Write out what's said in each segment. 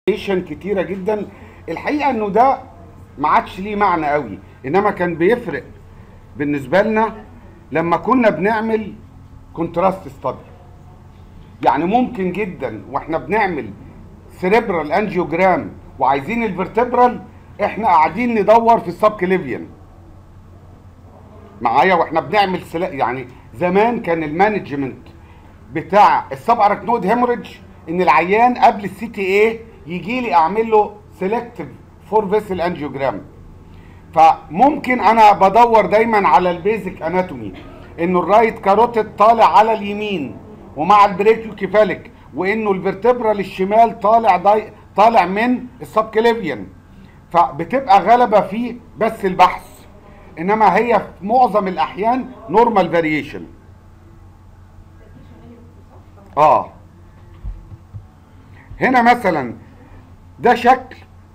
كتيره جدا الحقيقه انه ده ما عادش ليه معنى قوي انما كان بيفرق بالنسبه لنا لما كنا بنعمل كونتراست ستادي يعني ممكن جدا واحنا بنعمل سيريبرال انجيوجرام وعايزين الفرتبرال احنا قاعدين ندور في السب كليفيان معايا واحنا بنعمل سلا... يعني زمان كان المانجمنت بتاع السب اركنود هيموريدج ان العيان قبل السي تي اي يجي لي اعمل له سيلكتيف فور فيسل انجيوجرام فممكن انا بدور دايما على البيزك اناتومي انه الرايت كاروتيد طالع على اليمين ومع البريكيو كيفاليك وانه الفرتبرال الشمال طالع داي طالع من السب كليفيان فبتبقى غلبه فيه بس البحث انما هي في معظم الاحيان نورمال فاريشن اه هنا مثلا ده شكل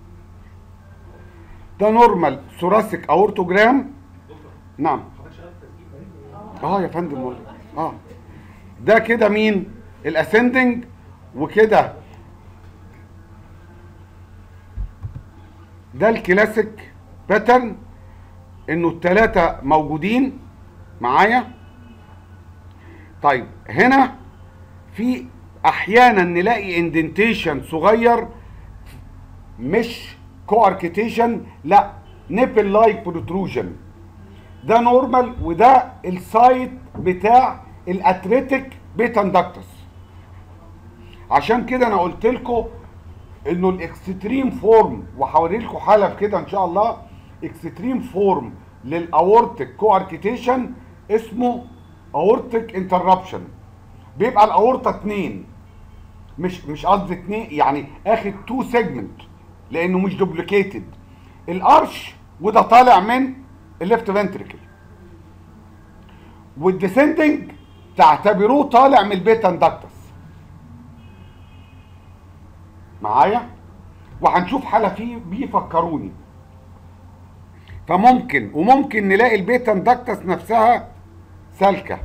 ده نورمال ثوراسيك اورتوجرام نعم اه يا فندم والله اه ده كده مين الاسندنج وكده ده الكلاسيك باترن انه التلاتة موجودين معايا طيب هنا في احيانا نلاقي اندنتيشن صغير مش كواركتيشن لا نيبل لايك بروتروجن ده نورمال وده السايت بتاع الاتريتيك بيتاندكتس عشان كده انا قلت لكم انه الاكستريم فورم وهوري لكم حاله في كده ان شاء الله اكستريم فورم للاورتيك كواركتيشن اسمه اورتيك انتربشن بيبقى الاورطه اتنين مش مش قصدي اتنين يعني اخد تو سيجمنت لانه مش دوبليكيتد الارش وده طالع من الليفت فنتريكل والديسندنج تعتبروه طالع من البيتا اندكتس معايا وهنشوف حاله فيه بيفكروني فممكن وممكن نلاقي البيتا اندكتس نفسها سالكه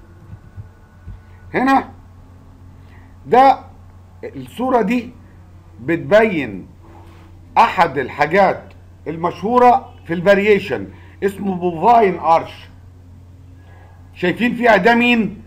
هنا ده الصوره دي بتبين احد الحاجات المشهوره في الفاريشن اسمه بوفاين ارش شايفين فيها ده مين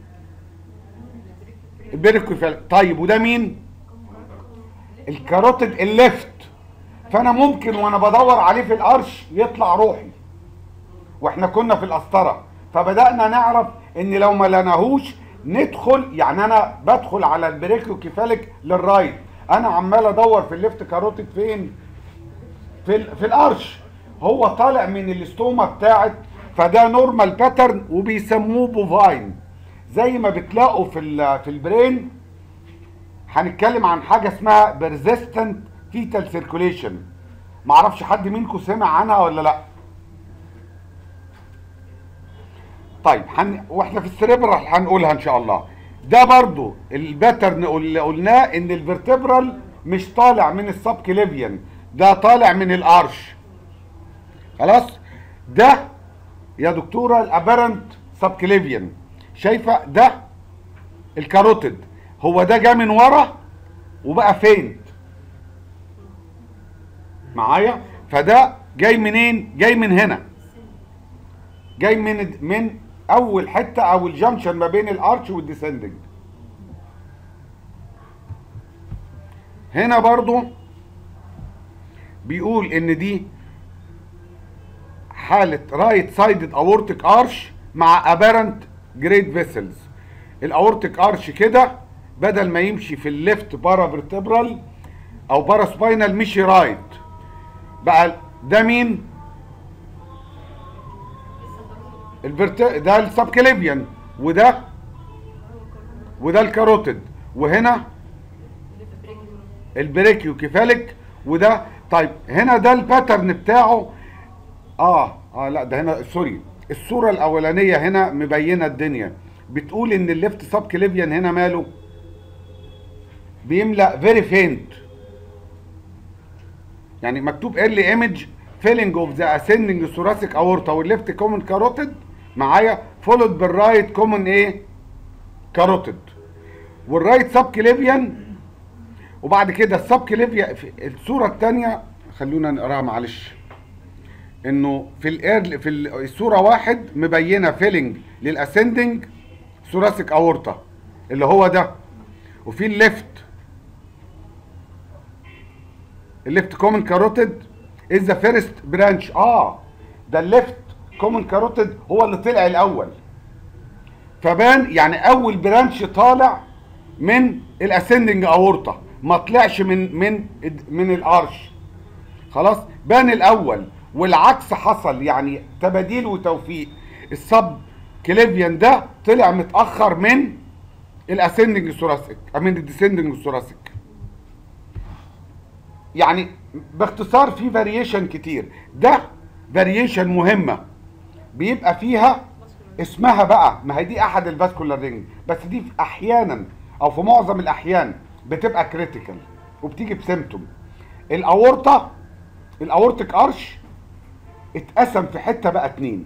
البيركوفال طيب وده مين الكاروتيد الليفت فانا ممكن وانا بدور عليه في الارش يطلع روحي واحنا كنا في القسطره فبدانا نعرف ان لو ما لقيناهوش ندخل يعني انا بدخل على البريكيو كيفاليك للرايت انا عمال ادور في الليفت كاروتيد فين في ال في الارش هو طالع من الاستوما بتاعت فده نورمال باترن وبيسموه بوفاين زي ما بتلاقوا في ال في البرين هنتكلم عن حاجه اسمها بيرزيستنت فيتال سيركوليشن معرفش حد منكم سمع عنها ولا لا طيب حن... واحنا في السريبرال هنقولها ان شاء الله ده برضو الباترن اللي قلناه ان الفرتبرال مش طالع من السب كليفيان ده طالع من الارش خلاص ده يا دكتوره الابرنت سب كليفيان شايفه ده الكاروتيد هو ده جه من ورا وبقى فين معايا فده جاي منين جاي من هنا جاي من من اول حته او الجنكشن ما بين الارش والديسندنج هنا برضو بيقول ان دي حاله رايت سايدد اورتيك ارش مع ابارنت جريد فيسلز الاورتيك ارش كده بدل ما يمشي في الليفت بارا فيرتبرال او بارا سباينال مشي رايت بقى ده مين الفرت ده السب كليفيان وده وده الكاروتيد وهنا البريكيو كيفاليك وده طيب هنا ده الباترن بتاعه اه اه لا ده هنا سوري الصوره الاولانيه هنا مبينه الدنيا بتقول ان الليفت سب كليفيان هنا ماله بيملا فيري فينت يعني مكتوب early image filling of the ascending thoracic aorta والليفت كومن كاروتيد معايا followed بالرايت كومن ايه كاروتيد والرايت سب كليفيان وبعد كده السب كليفيا في الصوره الثانيه خلونا نقراها معلش انه في الاير في الصوره واحد مبينه فيلنج للاسندنج ثوراسيك اورتا اللي هو ده وفي الليفت الليفت كومن كاروتيد از ذا فيرست برانش اه ده الليفت كومن كاروتيد هو اللي طلع الاول فبان يعني اول برانش طالع من الاسندنج اورتا ما طلعش من من من الارش خلاص بان الاول والعكس حصل يعني تباديل وتوفيق السب كليفيان ده طلع متاخر من الاسندنج ثوراسيك من الديسندنج ثوراسيك يعني باختصار في فاريشن كتير ده فاريشن مهمه بيبقى فيها اسمها بقى ما هي دي احد الفاسكولار رينج بس دي احيانا او في معظم الاحيان بتبقى كريتيكال وبتيجي بسيمتوم الاورطه الاورتيك ارش اتقسم في حته بقى اتنين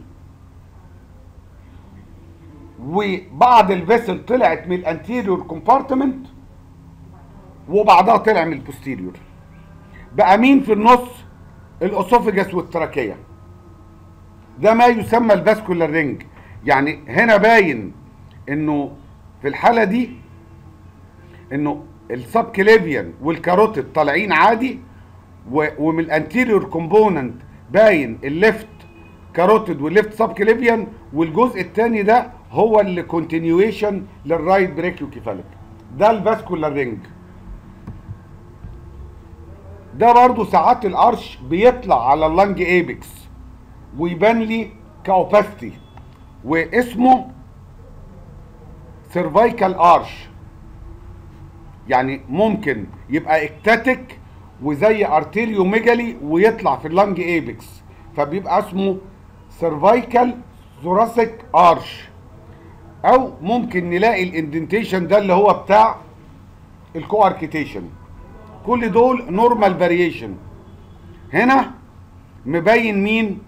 وبعض الفيسل طلعت من الانتيريور كومبارتمنت وبعضها طلع من البوستيريور بقى مين في النص الاسوفجس والتراكيه ده ما يسمى الفاسكولار رينج يعني هنا باين انه في الحاله دي انه السب كليفيان والكاروتيد طالعين عادي ومن الانتيريور كومبوننت باين الليفت كاروتيد والليفت سب كليفيان والجزء الثاني ده هو اللي كونتينيويشن للرايت بريكيو كيفاليك ده الفاسكولار رينج ده برضو ساعات الارش بيطلع على اللنج ايبكس ويبان لي كاوباستي واسمه سيرفايكال ارش يعني ممكن يبقى اكتاتيك وزي ارتيريو ميجالي ويطلع في اللنج ايبكس فبيبقى اسمه سيرفايكال ثوراسيك ارش او ممكن نلاقي الاندنتيشن ده اللي هو بتاع الكواركيتيشن كل دول نورمال فاريشن هنا مبين مين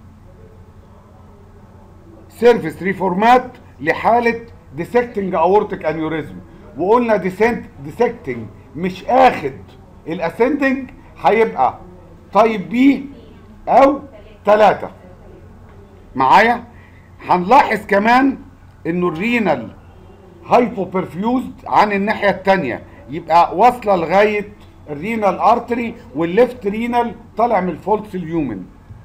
سيرفيس ريفورمات لحاله ديسكتنج اورتيك انيوريزم وقلنا ديسنت ديسكتنج مش اخد الاسندنج هيبقى طيب بي او ثلاثة معايا هنلاحظ كمان انه الرينال هايبو برفيوزد عن الناحيه الثانيه يبقى واصله لغايه الرينال ارتري والليفت رينال طالع من الفولكس اليومن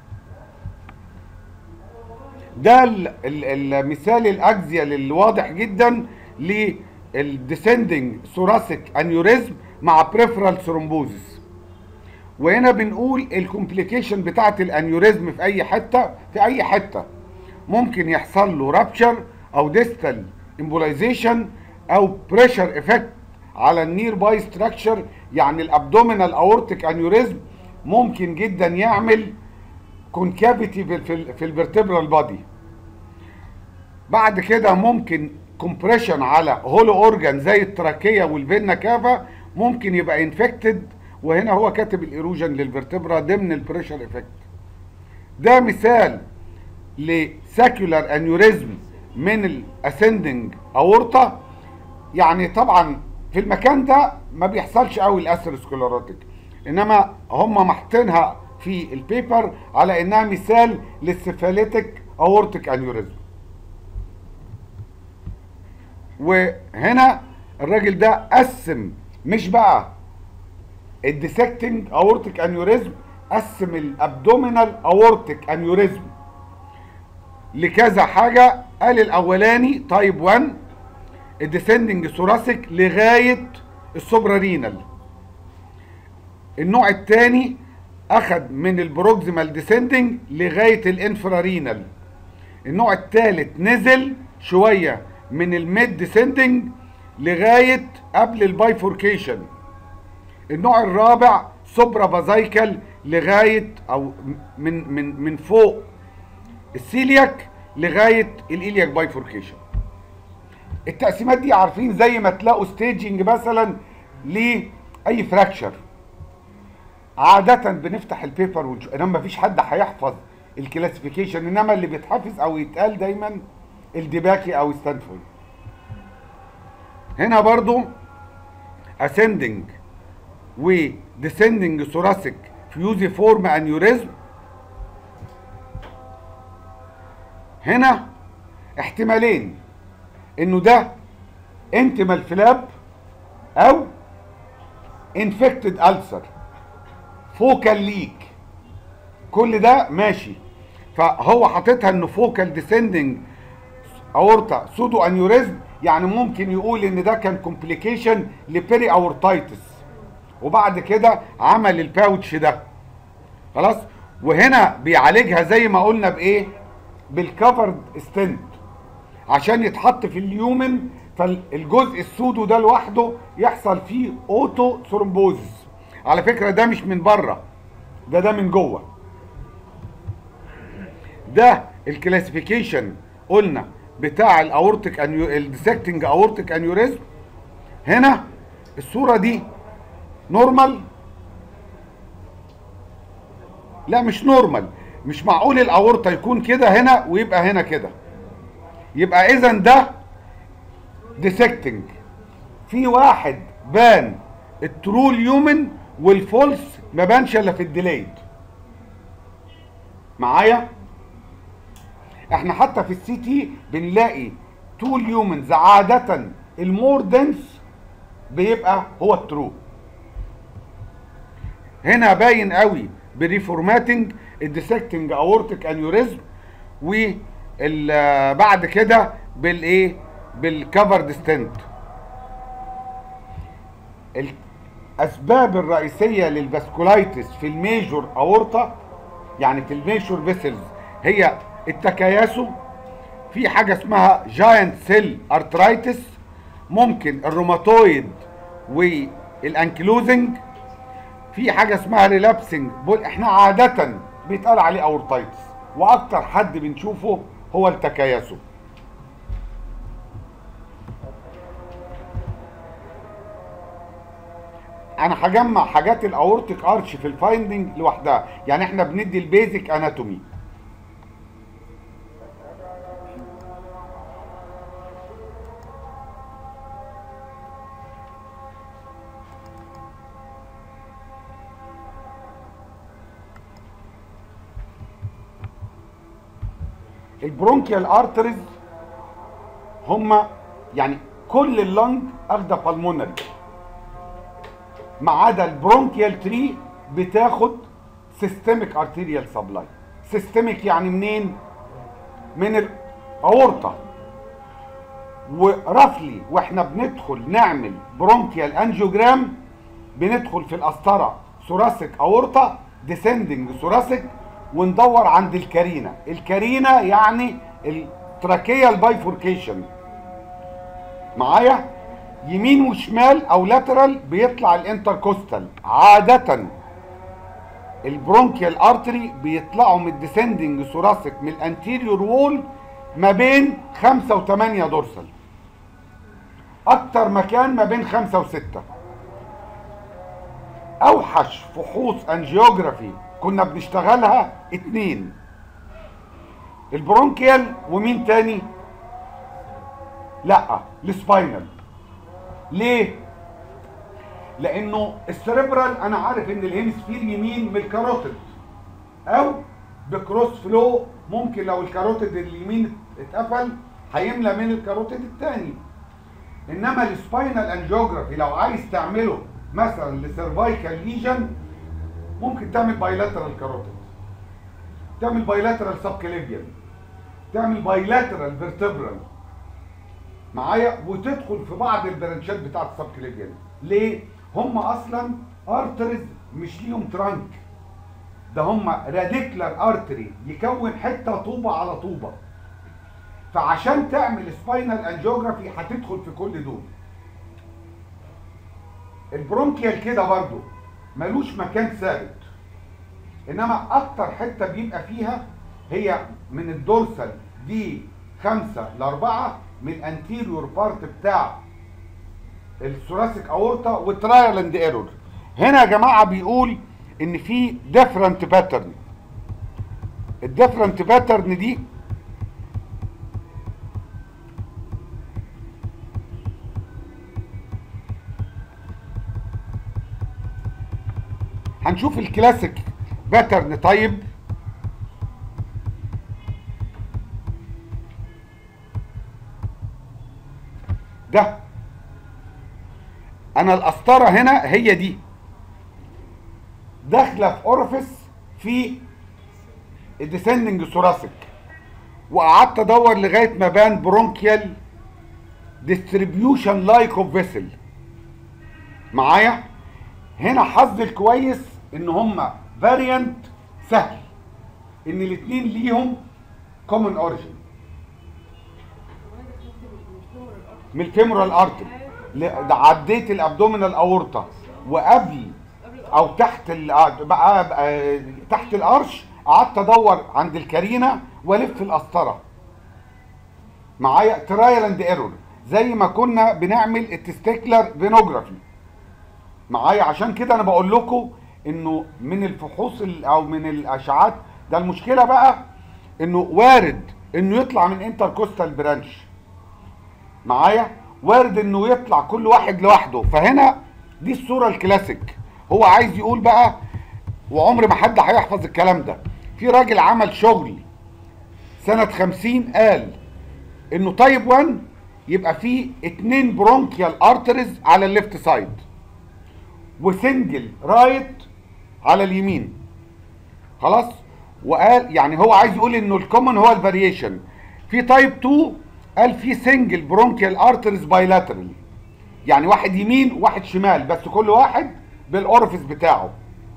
ده المثال الاكزيال الواضح جدا للديسندنج ثوراسيك انيوريزم مع بريفرال ثرومبوزيس وهنا بنقول الكومبليكيشن بتاعت الانيوريزم في اي حته في اي حته ممكن يحصل له رابشر او ديستال امبولايزيشن او بريشر افكت على النير باي ستراكشر يعني الابدومينال اورتيك انيوريزم ممكن جدا يعمل كونكافيتي في في الفرتبرال بادي بعد كده ممكن كومبريشن على هولو اورجان زي التراكيه والفينا كافا ممكن يبقى انفكتد وهنا هو كاتب الايروجن للفرتبرا ضمن البريشر افكت ده مثال لساكيولار انيوريزم من الاسندنج اورتا يعني طبعا في المكان ده ما بيحصلش قوي الاسيروسكليروتيك انما هم محطينها في البيبر على انها مثال للسيفاليتيك اورتيك انيوريزم وهنا الراجل ده قسم مش بقى الديسكتنج اورتيك انيوريزم قسم الابدومينال اورتيك انيوريزم لكذا حاجه قال الاولاني تايب 1 الديسندنج ثوراسيك لغايه السوبرا رينال النوع الثاني اخد من البروكسيمال ديسندنج لغايه الانفرا رينال النوع الثالث نزل شويه من الميد ديسندنج لغايه قبل البايفوركيشن النوع الرابع سوبرا بازايكال لغايه او من من من فوق السيلياك لغايه الالياك بايفوركيشن التقسيمات دي عارفين زي ما تلاقوا ستيجنج مثلا لاي فراكشر عادة بنفتح البيبر ونشوف انما مفيش حد هيحفظ الكلاسيفيكيشن انما اللي بيتحفظ او يتقال دايما الديباكي او ستانفورد هنا برضو ascending و descending thoracic fusiform aneurysm هنا احتمالين انه ده انتمال فلاب او انفكتد ألسر فوكال ليك كل ده ماشي فهو حاططها انه فوكال ديسندنج اورتا سودو انيوريزم يعني ممكن يقول ان ده كان كومبليكيشن لبيري اورتايتس وبعد كده عمل الباوتش ده خلاص وهنا بيعالجها زي ما قلنا بايه بالكفرد ستنت عشان يتحط في اليومن فالجزء السودو ده لوحده يحصل فيه اوتو ثرومبوزس على فكره ده مش من بره ده ده من جوه ده الكلاسيفيكيشن قلنا بتاع الاورتيك انيو الديسكتنج اورتيك انيوريزم هنا الصوره دي نورمال لا مش نورمال مش معقول الاورطه يكون كده هنا ويبقى هنا كده يبقى اذا ده ديسكتنج في واحد بان الترو اليومن والفولس ما بانش الا في الديليد معايا احنا حتى في السي تي بنلاقي تو اليومنز عاده المور دنس بيبقى هو الترو هنا باين قوي بالريفورماتنج الديسكتنج اورتيك انيوريزم وبعد كده بالايه بالكفرد ستنت الاسباب الرئيسيه للفاسكولايتس في الميجور اورتا يعني في الميجور فيسلز هي التكياسو في حاجه اسمها جاينت سيل ارترايتس ممكن الروماتويد والانكلوزنج في حاجه اسمها ريلابسنج بول احنا عاده بيتقال عليه اورتايتس واكتر حد بنشوفه هو التكياسو انا هجمع حاجات الاورتيك ارش في الفايندنج لوحدها يعني احنا بندي البيزك اناتومي البرونكيال ارتريز هما يعني كل اللنج اخده بالمونري ما عدا البرونكيال تري بتاخد سيستميك ارتيريال سبلاي سيستميك يعني منين من الاورطه ورفلي واحنا بندخل نعمل برونكيال انجيوجرام بندخل في القسطره ثوراسيك اورطه ديسندنج ثوراسيك وندور عند الكارينا الكارينا يعني التراكيال بايفوركيشن معايا يمين وشمال او لاترال بيطلع الانتركوستال عادة البرونكيال ارتري بيطلعوا من الديسندنج ثوراسيك من الانتيريور وول ما بين خمسة وثمانية دورسال اكتر مكان ما بين خمسة وستة اوحش فحوص انجيوجرافي كنا بنشتغلها اتنين البرونكيال ومين تاني لا السباينال ليه لانه السريبرال انا عارف ان الهيمسفير يمين من الكاروتيد او بكروس فلو ممكن لو الكاروتيد اليمين اتقفل هيملى من الكاروتيد الثاني انما السباينال انجيوجرافي لو عايز تعمله مثلا لسيرفايكال ليجن ممكن تعمل بايلاترال كاروتيد تعمل بايلاترال سب كليفيان تعمل بايلاترال فيرتبرال معايا وتدخل في بعض البرانشات بتاعت السب كليفيان ليه هم اصلا ارتريز مش ليهم ترانك ده هم راديكلر ارتري يكون حته طوبه على طوبه فعشان تعمل سباينال انجيوجرافي هتدخل في كل دول البرونكيال كده برضو ملوش مكان ثابت انما اكتر حته بيبقى فيها هي من الدورسال دي خمسة لأربعة من الانتيريور بارت بتاع الثوراسيك اورتا والترايل اند ايرور هنا يا جماعه بيقول ان في ديفرنت باترن الديفرنت باترن دي هنشوف الكلاسيك باترن طيب ده انا القسطره هنا هي دي داخله في اورفيس في الديسندنج ثوراسيك وقعدت ادور لغايه ما بان برونكيال ديستريبيوشن لايك اوف فيسل معايا هنا حظي الكويس ان هما فاريانت سهل ان الاثنين ليهم كومن اوريجن من الفيمورال ارتري ل- ده عديت الابدومينال اورطه وقبل او تحت ال بقى بقى تحت القرش قعدت ادور عند الكارينا والف القسطره معايا ترايل اند ايرور زي ما كنا بنعمل التستيكلر فينوجرافي معايا عشان كده انا بقول لكم انه من الفحوص ال- او من الاشعات ده المشكله بقى انه وارد انه يطلع من انتركوستال برانش معايا وارد انه يطلع كل واحد لوحده فهنا دي الصوره الكلاسيك هو عايز يقول بقى وعمر ما حد هيحفظ الكلام ده في راجل عمل شغل سنة خمسين قال انه تايب 1 يبقى فيه اتنين برونكيال ارتريز على الليفت سايد وسنجل رايت على اليمين خلاص وقال يعني هو عايز يقول انه الكومن هو الفاريشن في تايب 2 قال في سنجل برونكيال ارتريز بايلاترال يعني واحد يمين وواحد شمال بس كل واحد بالاورفيس بتاعه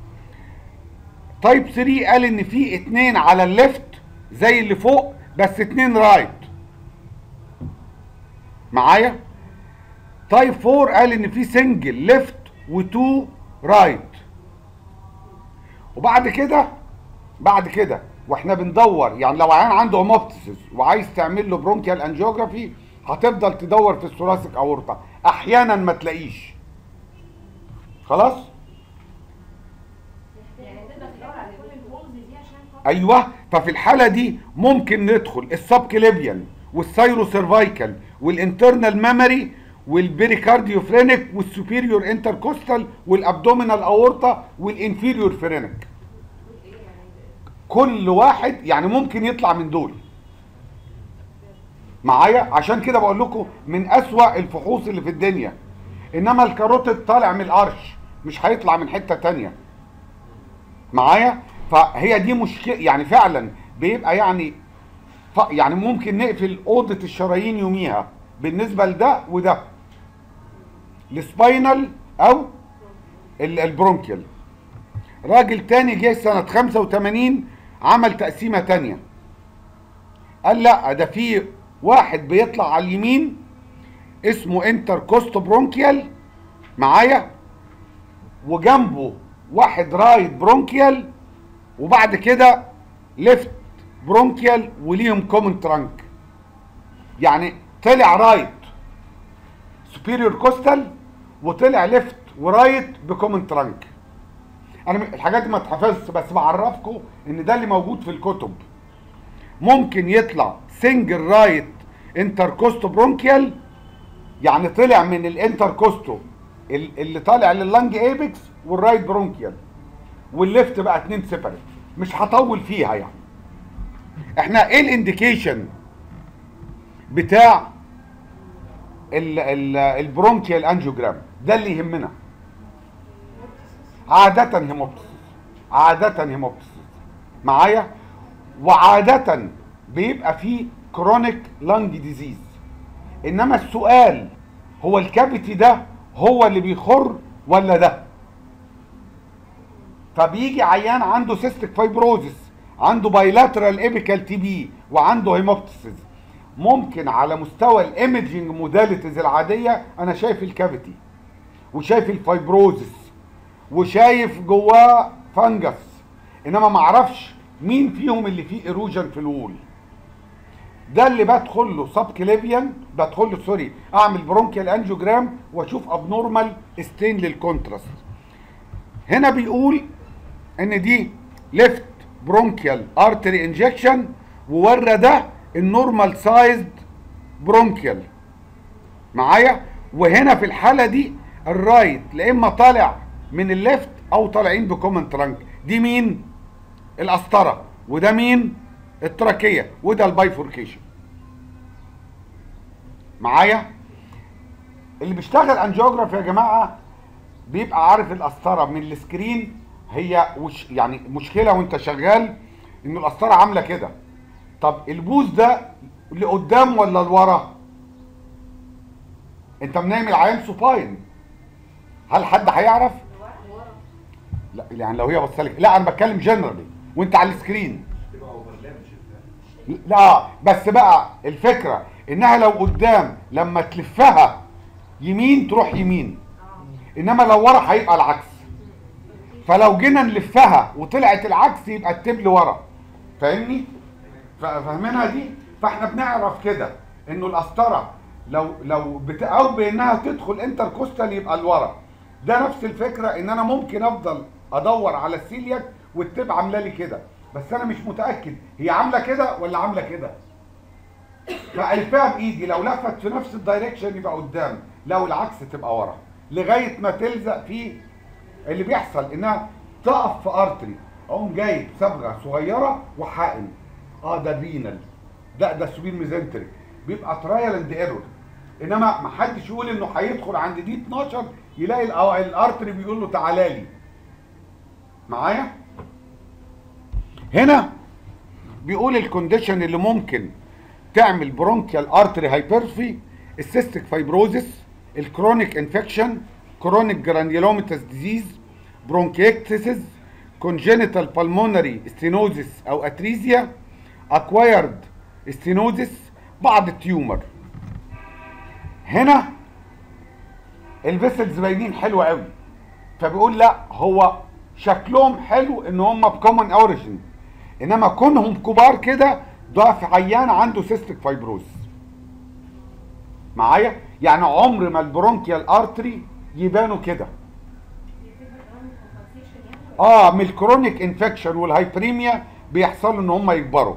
تايب 3 قال ان في اتنين على الليفت زي اللي فوق بس اتنين رايت معايا تايب 4 قال ان في سنجل ليفت وتو رايت وبعد كده بعد كده واحنا بندور يعني لو عيان عنده هوموبتسيس وعايز تعمل له برونكيال انجيوجرافي هتفضل تدور في الثوراسيك اورطه احيانا ما تلاقيش خلاص يعني تقدر تدور على كل الهولز دي عشان خاطر ايوه ففي الحاله دي ممكن ندخل السب كليفيان والسايرو سيرفايكال والانترنال ميموري والبيريكارديوفرينيك والسوبيريور انتركوستال والابدومينال اورطه والانفيريور فرينيك كل واحد يعني ممكن يطلع من دول معايا عشان كده بقول لكم من اسوا الفحوص اللي في الدنيا انما الكاروتيد طالع من القرش مش هيطلع من حته تانية معايا فهي دي مشكله يعني فعلا بيبقى يعني ف يعني ممكن نقفل اوضه الشرايين يوميها بالنسبه لده وده السباينال او ال- البرونكيال راجل تاني جه سنه 85 عمل تقسيمه تانية قال لا ده في واحد بيطلع على اليمين اسمه انتر كوست برونكيال معايا وجنبه واحد رايت برونكيال وبعد كده ليفت برونكيال وليهم كومن ترانك يعني طلع رايت سوبيريور كوستال وطلع ليفت ورايت بكومن ترانك انا م- الحاجات دي ما اتحفظش بس بعرفكم ان ده اللي موجود في الكتب ممكن يطلع سنجل رايت انتركوستو برونكيال يعني طلع من الانتركوستو ال- اللي طالع لللنج ايبكس والرايت برونكيال والليفت بقى اتنين سيبريت مش هطول فيها يعني احنا ايه الانديكيشن بتاع ال ال البرونكيال انجيوجرام ده اللي يهمنا عادة هيموبتسيس عادة هيموبتسيس معايا وعادة بيبقى فيه كرونيك لانج ديزيز انما السؤال هو الكافيتي ده هو اللي بيخر ولا ده فبيجي عيان عنده سيستيك فايبروزس عنده بايلاترال ايبيكال تي بي وعنده هيموبتسيس ممكن على مستوى الايمجنج موداليتيز العاديه انا شايف الكافيتي وشايف الفايبروزس وشايف جواه فانجس انما ما اعرفش مين فيهم اللي فيه ايروجن في الوول ده اللي بدخل له سب كليفيان بدخل له سوري اعمل برونكيال انجيوجرام واشوف ابنورمال ستين للكونتراست هنا بيقول ان دي ليفت برونكيال ارتري انجكشن وورى ده النورمال سايزد برونكيال معايا وهنا في الحاله دي الرايت لا اما طالع من الليفت او طالعين بكومن ترانك دي مين القسطره وده مين التراكيه وده البايفوركيشن معايا اللي بيشتغل انجيوجرافي يا جماعه بيبقى عارف القسطره من السكرين هي وش يعني مشكله وانت شغال ان القسطره عامله كده طب البوز ده لقدام ولا لورا انت منعمل عيان سوباين هل حد هيعرف لا يعني لو هي بصلك لا انا بتكلم جنرالي وانت على السكرين تبقى اوفرلاب مش بتاع. لا بس بقى الفكره انها لو قدام لما تلفها يمين تروح يمين انما لو ورا هيبقى العكس فلو جينا نلفها وطلعت العكس يبقى التبل ورا فاهمني ف- فاهمينها دي فاحنا بنعرف كده انه القسطره لو لو بت... او بانها تدخل انتركوستال يبقى لورا ده نفس الفكره ان انا ممكن افضل ادور على السيلياك والتب عامله لي كده بس انا مش متاكد هي عامله كده ولا عامله كده فالفها بايدي لو لفت في نفس الدايركشن يبقى قدام لو العكس تبقى ورا لغايه ما تلزق في اللي بيحصل انها تقف في ارتري اقوم جايب صبغه صغيره وحائن اه ده رينال ده ده سوبير ميزنتري بيبقى ترايل اند ايرور انما ما حدش يقول انه هيدخل عند دي 12 يلاقي الأ- الارتري بيقول له تعالى لي معايا هنا بيقول الكونديشن اللي ممكن تعمل برونكيال ارتري هايبرفي السيستيك فايبروزس الكرونيك انفكشن كرونيك جرانيولوميتاس ديزيز برونكيكتسز كونجينيتال بالمونري ستينوزس او اتريزيا اكوايرد ستينوزس بعض التيومر هنا الفيسلز باينين حلوه قوي فبيقول لا هو شكلهم حلو ان هم بكومن اوريجين انما كونهم كبار كده ده في عيان عنده سيستيك فايبروز معايا يعني عمر ما البرونكيال ارتري يبانوا كده اه من الكرونيك انفكشن والهايبريميا بيحصلوا ان هم يكبروا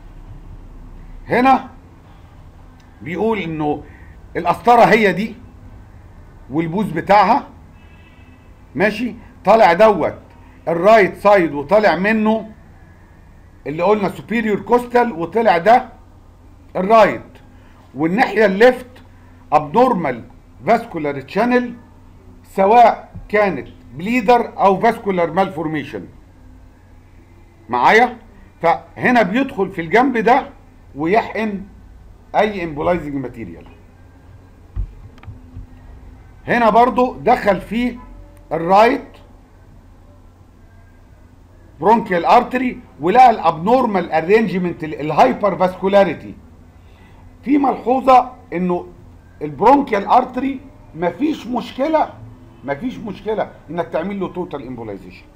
هنا بيقول انه القسطره هي دي والبوز بتاعها ماشي طالع دوت الرايت سايد وطالع منه اللي قلنا سوبيريور كوستال وطلع ده الرايت والناحيه الليفت ابنورمال فاسكولار تشانل سواء كانت بليدر او فاسكولار مالفورميشن معايا فهنا بيدخل في الجنب ده ويحقن اي امبولايزنج ماتيريال هنا برضو دخل فيه الرايت برونكيال ارتري ولقى الابنورمال ارينجمنت الهايبر فاسكولاريتي في ملحوظه انه البرونكيال ارتري مفيش مشكله مفيش مشكله انك تعمل له توتال امبولايزيشن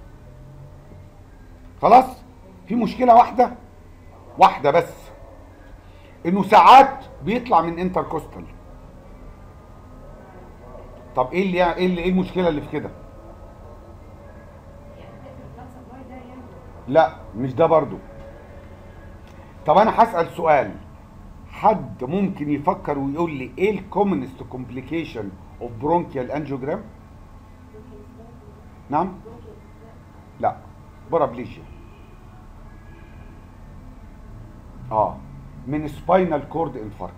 خلاص في مشكله واحده واحده بس انه ساعات بيطلع من انتركوستال طب ايه اللي ايه اللي ايه المشكله اللي في كده يعني تقفل البلاد سبلاي ده يعني لا مش ده برضو طب انا هسأل سؤال حد ممكن يفكر ويقول لي ايه الكومنست كومبليكيشن اوف برونكيال انجيوجرام نعم لا بارابليجيا اه من سباينال كورد انفاركت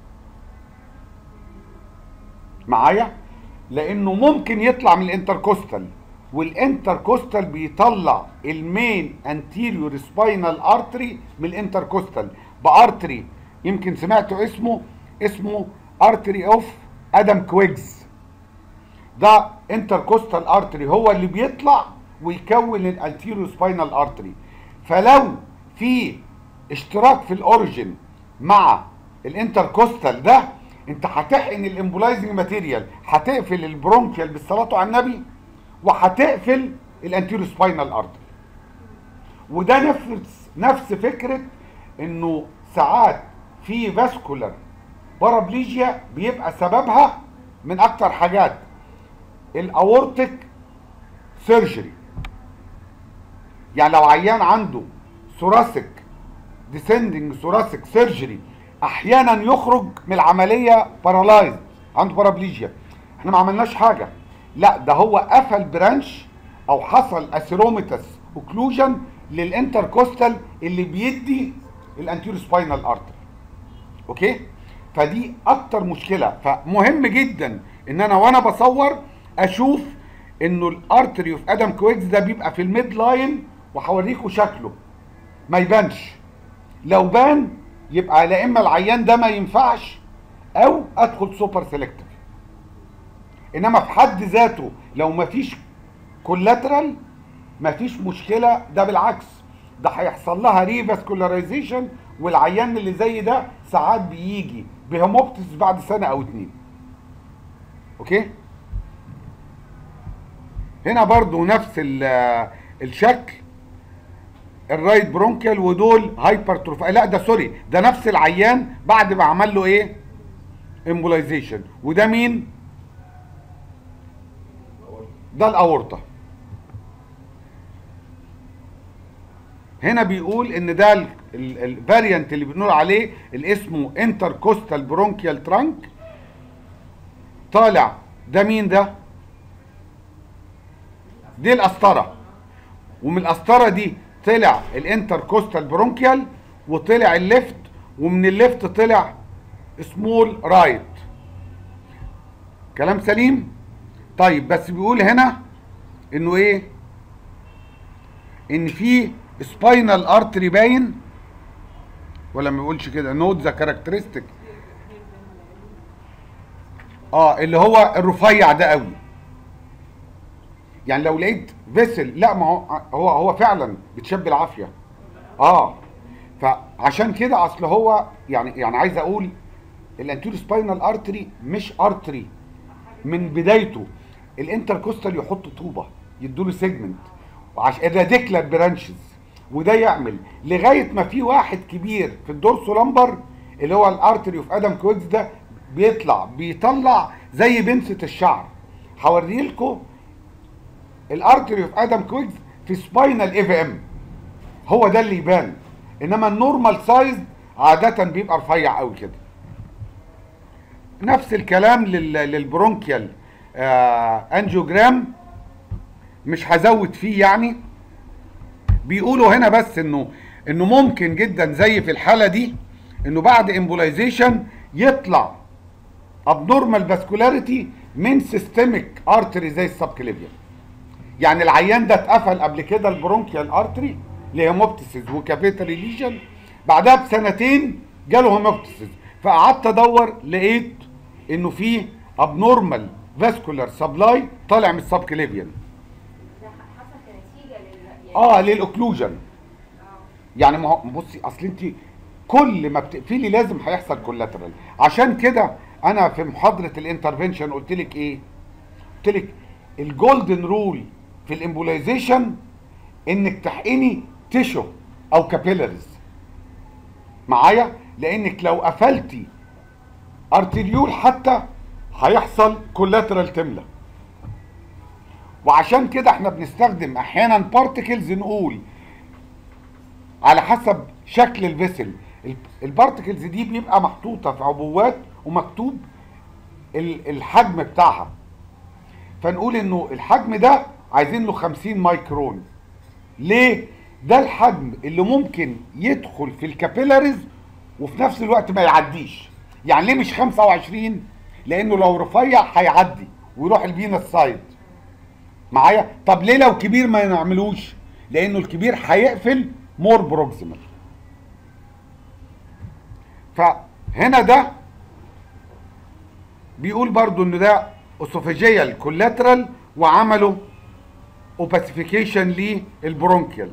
معايا لانه ممكن يطلع من الانتركوستال والانتركوستال بيطلع المين انتيريور سباينال ارتري من الانتركوستال بارتري يمكن سمعتوا اسمه اسمه ارتري اوف ادم كويجز ده انتركوستال ارتري هو اللي بيطلع ويكون الانتيريور سباينال ارتري فلو في اشتراك في الاوريجن مع الانتركوستال ده انت هتحقن الامبولايزنج ماتيريال هتقفل البرونكيال بالصلاه على النبي وهتقفل الانتيريور سباينال ارتري وده نفس نفس فكره انه ساعات في فاسكولار بارابليجيا بيبقى سببها من اكتر حاجات الاورتيك سيرجري يعني لو عيان عنده ثوراسيك ديسندنج ثوراسيك سيرجري احيانا يخرج من العمليه بارالايزد عنده بارابليجيا احنا ما عملناش حاجه لا ده هو قفل برانش او حصل اثيروميتاس اوكلوجن للانتركوستال اللي بيدي الانتيرو سباينال ارتر اوكي فدي اكتر مشكله فمهم جدا ان انا وانا بصور اشوف انه الارتري اوف ادم كويكس ده بيبقى في الميد لاين وهوريكم شكله ما يبانش لو بان يبقى لا اما العيان ده ما ينفعش او ادخل سوبر سيلكتيف انما في حد ذاته لو ما فيش كولاترال ما فيش مشكله ده بالعكس ده هيحصل لها ريفاسكولاريزيشن والعيان اللي زي ده ساعات بيجي بهيموبتس بعد سنه او اتنين اوكي هنا برضو نفس ال- الشكل الرايت برونكيال ودول هايبرتروفي لا ده سوري ده نفس العيان بعد ما عمل له ايه امبولايزيشن وده مين ده الاورطه هنا بيقول ان ده الفاريانت اللي بنقول عليه اللي اسمه انتركوستال برونكيال ترانك طالع ده مين ده دي القسطره ومن القسطره دي طلع الانتركوستال برونكيال وطلع الليفت ومن الليفت طلع سمول رايت كلام سليم طيب بس بيقول هنا انه ايه ان في سباينال ارتري باين ولا ما بيقولش كده نوت ذا كاركترستيك اه اللي هو الرفيع ده قوي يعني لو لقيت فيسل لا ما هو هو هو فعلا بتشب العافيه اه فعشان كده اصل هو يعني يعني عايز اقول الانتيرو سباينال ارتري مش ارتري من بدايته الانتركوستال يحط طوبه يدوله سيجمنت وعشان الراديكلر برانشز وده يعمل لغايه ما في واحد كبير في الدورسو لمبر اللي هو الارتري اوف ادم كويكس ده بيطلع بيطلع زي بنسة الشعر هوري لكم الارتري اوف ادم كويكس في سباينال اي في ام هو ده اللي يبان انما النورمال سايز عاده بيبقى رفيع قوي كده نفس الكلام لل- للبرونكيال آه انجيوجرام مش هزود فيه يعني بيقولوا هنا بس انه انه ممكن جدا زي في الحاله دي انه بعد امبولايزيشن يطلع ابنورمال فاسكولاريتي من سيستميك ارتري زي السبكليفيان يعني العيان ده اتقفل قبل كده البرونكيال ارتري لهيموبتسيس وكافيتري ليجن بعدها بسنتين جاله هيموبتسيس فقعدت ادور لقيت انه في ابنورمال فاسكولار سبلاي طالع من السبكليفيان ده حصل كنتيجه لل يعني اه للاوكلوجن اه يعني ما هو بصي اصل انت كل ما بتقفلي لازم هيحصل كولاترال عشان كده انا في محاضره الانترفنشن قلت لك ايه قلت لك الجولدن رول في الامبولايزيشن انك تحقني تيشو او كابيلاريز معايا لانك لو قفلتي ارتريول حتى هيحصل كولاترال تملى وعشان كده احنا بنستخدم احيانا بارتكلز نقول على حسب شكل الفيسل ال- البارتكلز دي بيبقى محطوطه في عبوات ومكتوب ال- الحجم بتاعها فنقول انه الحجم ده عايزين له 50 مايكرون ليه ده الحجم اللي ممكن يدخل في الكابيلاريز وفي نفس الوقت ما يعديش يعني ليه مش 25 لانه لو رفيع هيعدي ويروح الفينس سايد معايا طب ليه لو كبير ما نعملوش لانه الكبير هيقفل مور بروكسيمال فهنا ده بيقول برضو ان ده اسوفيجيال كولاترال وعملوا اوباسيفيكيشن للبرونكيال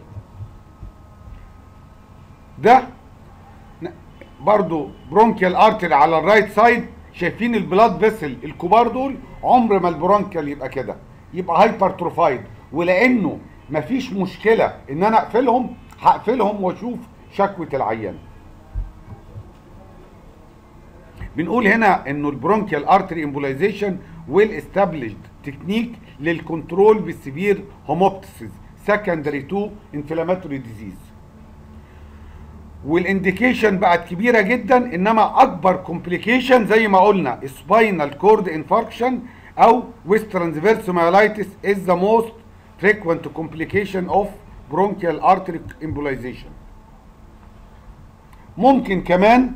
ده ن- برضو برونكيال ارتري على الرايت سايد شايفين البلاد فيسل الكبار دول عمر ما البرونكيال يبقى كده يبقى هايبرتروفايد ولانه مفيش مشكله ان انا اقفلهم هقفلهم واشوف شكوى العيان بنقول هنا انه البرونكيال ارتري امبولايزيشن ويل استابليشد تكنيك للكنترول بالسيفير هوموبتسيس سكندري تو انفلاماتوري ديزيز والانديكيشن بقت كبيره جدا انما اكبر كومبليكيشن زي ما قلنا سباينال كورد انفاركشن او ويست ترانسفيرس مايلايتس از ذا موست frequent complication of bronchial artery embolization ممكن كمان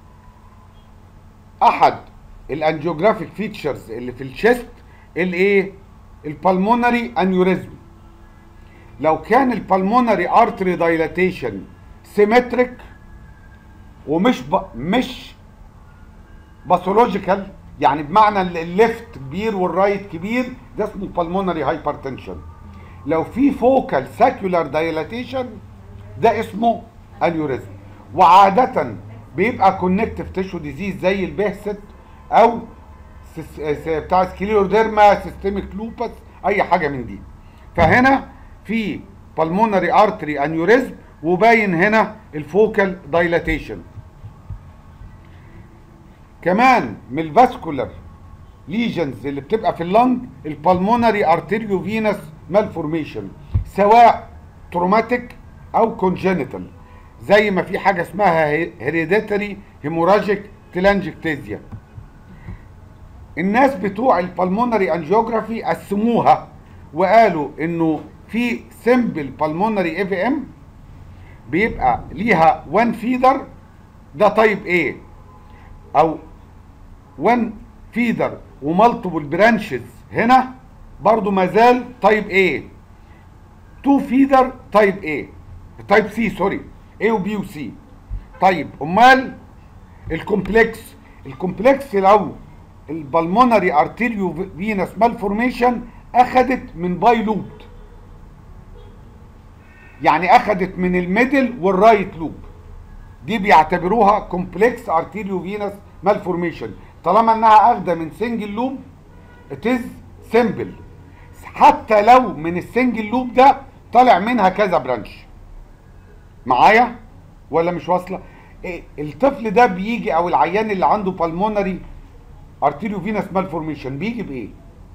احد الانجيوجرافيك فيتشرز اللي في الشيست الايه البلمونري انيوريزم لو كان البلمونري ارتري دايلاتيشن سيمتريك ومش ب... مش باثولوجيكال يعني بمعنى ال- الليفت كبير والرايت كبير ده اسمه بالمونري هايبرتنشن لو في فوكال ساكيولار دايلاتيشن ده اسمه انيوريزم وعاده بيبقى كونكتيف تيشو ديزيز زي البهست او سيس- س- بتاع سكليروديرما سيستميك لوبس اي حاجه من دي فهنا في بالمونري ارتري انيوريزم وباين هنا الفوكال دايلاتيشن كمان من الفاسكولار ليجنز اللي بتبقى في اللنج البالمونري ارتيريو فينس مالفورميشن سواء تروماتيك او كونجينيتال زي ما في حاجه اسمها هيريديتري هيموراجيك تلانجكتيزيا الناس بتوع البالمونري انجيوجرافي قسموها وقالوا انه في سمبل بالمونري اي في ام بيبقى ليها وان فيدر ده طيب ايه او وان فيدر ومالتيبل برانشز هنا برضو مازال طيب ايه تو فيدر طيب ايه طيب سي سوري ايه وبي وسي طيب امال الكومبلكس الكومبلكس لو البلمونري ارتيريو فينس مالفورميشن اخدت من باي لوب يعني اخدت من الميدل والرايت لوب دي بيعتبروها كومبلكس ارتيريو فينس مالفورميشن طالما انها اخده من سنجل لوب اتز سيمبل حتى لو من السنجل لوب ده طالع منها كذا برانش معايا ولا مش واصله إيه الطفل ده بيجي او العيان اللي عنده بالمونري ارتيريو فينس مالفورميشن بيجي بايه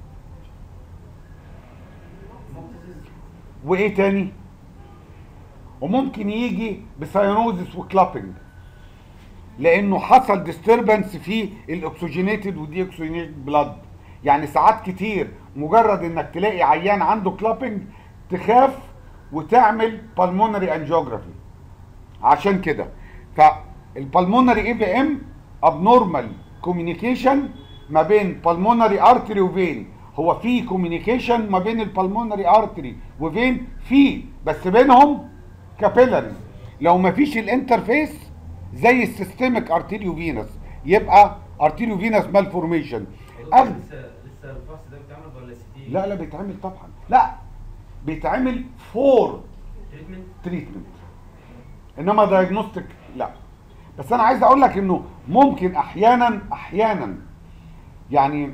وايه تاني وممكن يجي بساينوزس وكلابنج لانه حصل ديستربنس في الاكسجينيتد ودي اكسجينيتد بلاد يعني ساعات كتير مجرد انك تلاقي عيان عنده كلابنج تخاف وتعمل بالمونري انجيوجرافي عشان كده فالبالمونري اي في ام ابنورمال كوميونيكيشن ما بين بالمونري ارتري وفين هو في كوميونيكيشن ما بين البالمونري ارتري وفين في بس بينهم كابيلاريز لو ما فيش الانترفيس زي السيستميك ارتيريو فينس يبقى ارتيريو فينس مالفورميشن أغ... لسه لسه الفحص ده بيتعمل ولا سي تي؟ لا لا بيتعمل طبعا لا بيتعمل فور تريتمنت تريتمنت انما دايجنوستيك لا بس انا عايز اقول لك انه ممكن احيانا احيانا يعني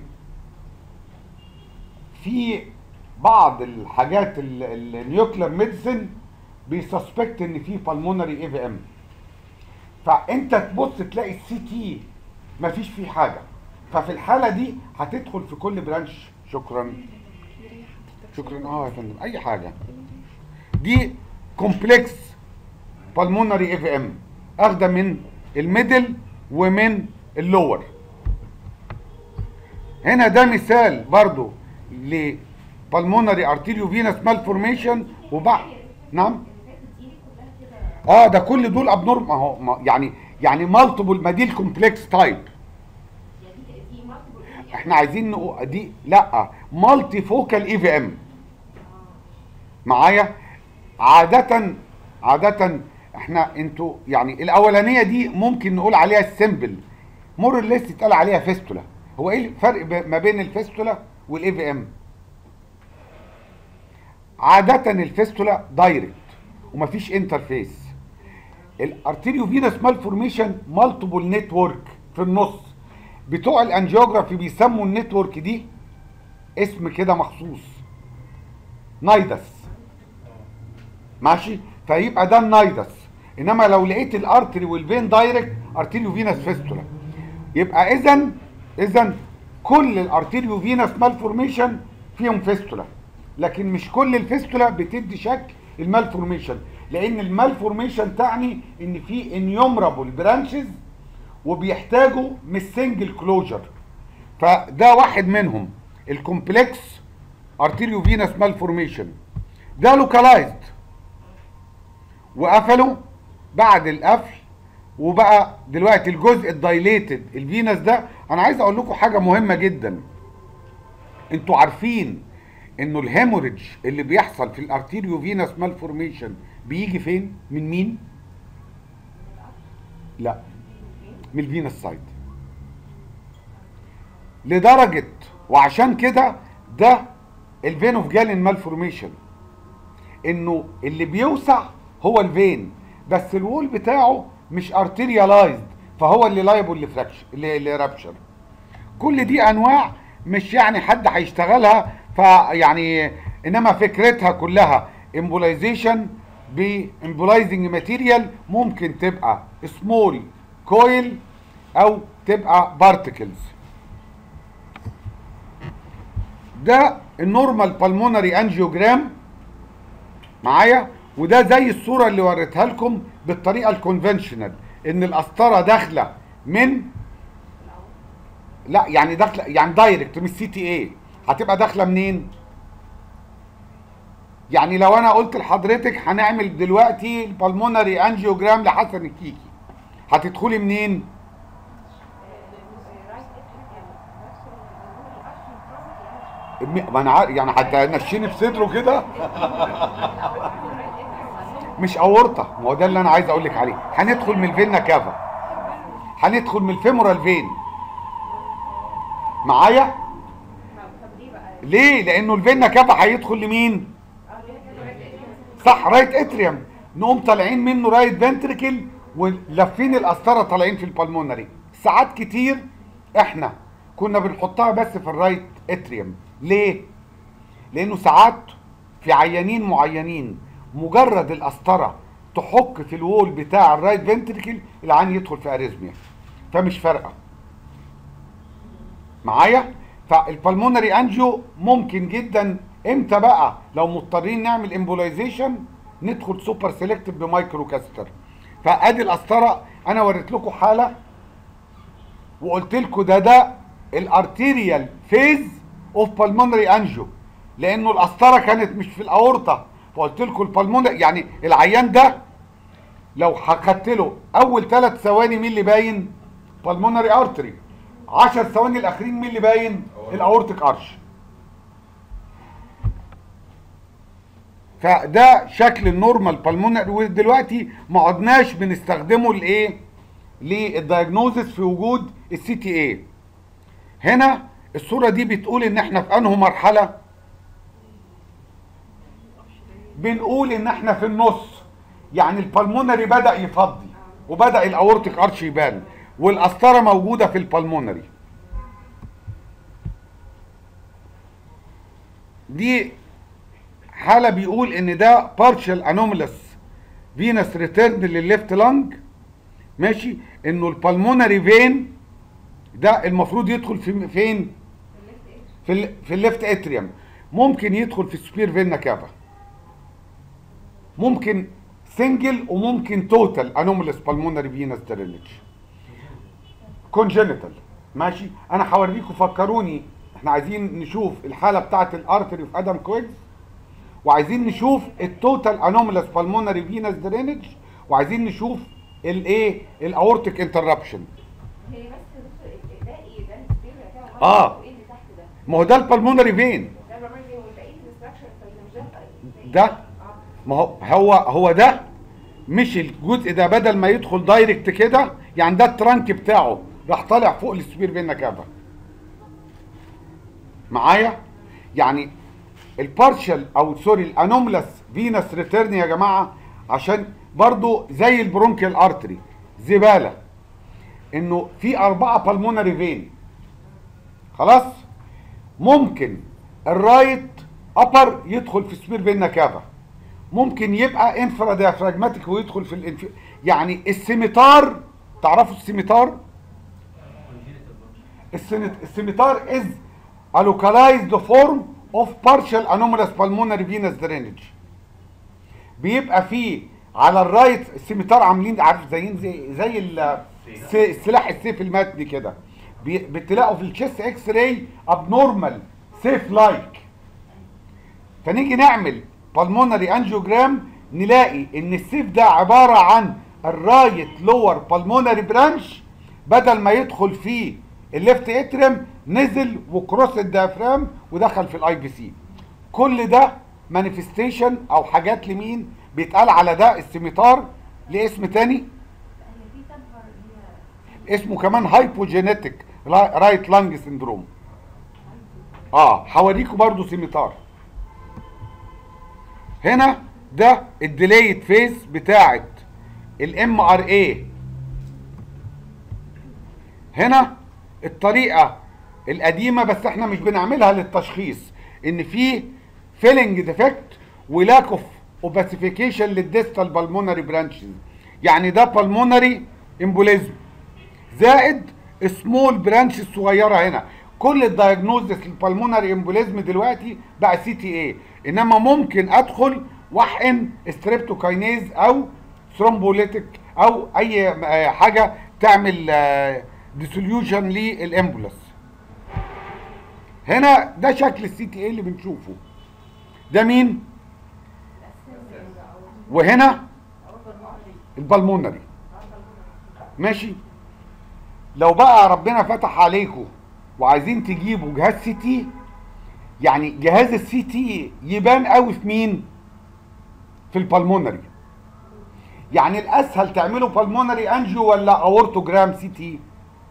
في بعض الحاجات النيوكلير ميديسن بيسسبكت ان في بالمونري اي في ام فانت تبص تلاقي السي تي مفيش فيه حاجه ففي الحاله دي هتدخل في كل برانش شكرا شكرا اه يا فندم اي حاجه دي كومبلكس بالمونري اف ام اخده من الميدل ومن اللور هنا ده مثال برضو ل بالمونري ارتيريو فينس مالفورميشن وبعد نعم اه ده كل دول ابنورم ما هو ما- يعني يعني مالتيبل ما دي الكومبلكس تايب احنا عايزين نقو... دي لا مالتي فوكال اي في ام معايا عادة عادة احنا انتوا يعني الاولانية دي ممكن نقول عليها السيمبل مور ليست يتقال عليها فيستولا هو ايه الفرق ب- ما بين الفيستولا والاي في ام عادة الفيستولا دايركت ومفيش انترفيس الارتيريو فينس مالفورميشن مالتيبل نتورك في النص بتوع الانجيوجرافي بيسموا النتورك دي اسم كده مخصوص نايدس ماشي فيبقى ده النايدس انما لو لقيت الارتري والفين دايركت ارتيريو فينس فيستولا يبقى اذا اذا كل الارتيريو فينس مالفورميشن فيهم فيستولا لكن مش كل الفيستولا بتدي شكل المالفورميشن لان المالفورميشن تعني ان في انيومرابل برانشز وبيحتاجوا مش سنجل كلوجر فده واحد منهم الكومبلكس ارتيريو فينس مالفورميشن ده لوكالايزد وقفلوا بعد القفل وبقى دلوقتي الجزء الدايليتد الفينس ده انا عايز اقول لكم حاجه مهمه جدا انتوا عارفين انه الهيموريدج اللي بيحصل في الارتيريو فينس مالفورميشن بيجي فين من مين لا من الفينس سايد لدرجه وعشان كده ده الفين اوف جالين مالفورميشن انه اللي بيوسع هو الفين بس الوول بتاعه مش ارتيريالايزد فهو اللي لايبل لفراكشن اللي رابشر كل دي انواع مش يعني حد هيشتغلها فيعني انما فكرتها كلها امبولايزيشن بامبولايزنج ماتيريال ممكن تبقى سمول كويل او تبقى بارتكلز ده النورمال بالمونري انجيوجرام معايا وده زي الصوره اللي وريتها لكم بالطريقه الكونفنشنال ان القسطره داخله من لا يعني داخله يعني دايركت مش سي تي اي هتبقى داخله منين يعني لو انا قلت لحضرتك هنعمل دلوقتي البلمونري انجيوجرام لحسن الكيكي هتدخلي منين م- ما انا عارف يعني هتنشيني في صدره كده مش اورطه ما هو ده اللي انا عايز اقول لك عليه هندخل من الفينا كافا هندخل من الفيمورال فين معايا طب ليه بقى؟ ليه لانه الفينا كافا هيدخل لمين صح رايت اتريوم نقوم طالعين منه رايت فنتريكل ولافين القسطره طالعين في البلمونري ساعات كتير احنا كنا بنحطها بس في الرايت اتريوم ليه لانه ساعات في عيانين معينين مجرد القسطره تحك في الوول بتاع الرايت فنتريكل العين يدخل في اريزميا فمش فارقه معايا فالبلمونري انجيو ممكن جدا امتى بقى لو مضطرين نعمل امبولايزيشن ندخل سوبر سيلكتيف بمايكرو كاستر فادي القسطره انا وريت لكم حاله وقلت لكم ده ده الارتيريال فيز اوف بالمونري انجيو لانه القسطره كانت مش في الاورطه فقلت لكم البلمونري يعني العيان ده لو خدت له اول ثلاث ثواني مين اللي باين بالمونري ارتري 10 ثواني الاخرين مين اللي باين الاورتيك ارش فده شكل النورمال بالمونري ودلوقتي ما عدناش بنستخدمه لايه للدايجنوزس في وجود السي تي اي هنا الصوره دي بتقول ان احنا في انه مرحله بنقول ان احنا في النص يعني البلمونري بدا يفضي وبدا الاورتيك ارش يبان والقسطره موجوده في البلمونري دي حاله بيقول ان ده بارشال انومالس فينس ريتيرن للليفت لانج ماشي انه البلمونري فين ده المفروض يدخل في فين في ال في الليفت اتريوم ممكن يدخل في السبير فينا كافا ممكن سنجل وممكن توتال انومالس بالمونري فينس درينج كونجنتال ماشي انا هوريكم فكروني احنا عايزين نشوف الحاله بتاعه الارتري في ادم كويكس وعايزين نشوف التوتال انومالس بالمونري فينس درينج وعايزين نشوف الايه الاورتيك انتربشن هي بس دكتور ده ايه ده السبير بتاعه آه. ايه اللي تحت ده؟ ما هو ده البلمونري فين ده الرمل فين والباقي الاستراكشر طيب ده ما هو هو هو ده مش الجزء ده بدل ما يدخل دايركت كده يعني ده الترانك بتاعه راح طالع فوق السبير فينا كافا معايا يعني البارشال او سوري الانوملس فينس ريتيرن يا جماعه عشان برضو زي البرونكيال ارتري زباله انه في اربعه بالمونري فين خلاص ممكن الرايت ابر يدخل في سبير فينا كافا ممكن يبقى انفرا ديافراجماتيك ويدخل في الانف... يعني السيميتار تعرفوا السيميتار السيميت- السيميتار از a localized form of partial anomalous pulmonary venous drainage بيبقى فيه على الرايت السيميتار عاملين عارف زيين زي زي ال- الس- السلاح السيف المتني كده بي- بتلاقوا في الشيست اكس راي ابنورمال سيف لايك فنيجي نعمل بالمونري انجيوجرام نلاقي ان السيف ده عباره عن الرايت لور بالمونري برانش بدل ما يدخل فيه الليفت اترم نزل وكروس الديافرام ودخل في الاي بي سي كل ده مانيفستيشن او حاجات لمين بيتقال على ده السيميتار لاسم تاني هي في تبهر هي اسمه كمان هايبوجينيتك رايت لانج سندروم اه هوريكم برضو سيميتار هنا ده الديليت فيز بتاعت الام ار اي هنا الطريقه القديمه بس احنا مش بنعملها للتشخيص ان في فيلنج ديفكت ولاك اوف اوباسيفيكيشن للديستال بالمونري برانشز يعني ده بالمونري امبوليزم زائد سمول برانش الصغيره هنا كل الدايجنوزس البلمونري امبوليزم دلوقتي بقى سي تي اي انما ممكن ادخل واحقن ستريبتوكاينيز او ثرومبوليتيك او اي آه، حاجه تعمل ديسوليوشن للامبولس هنا ده شكل السي تي اي اللي بنشوفه ده مين وهنا البلمونري ماشي لو بقى ربنا فتح عليكم وعايزين تجيبوا جهاز سي تي يعني جهاز السي تي يبان قوي في مين في البلمونري يعني الاسهل تعملوا بالمونري انجيو ولا اورتوجرام سي تي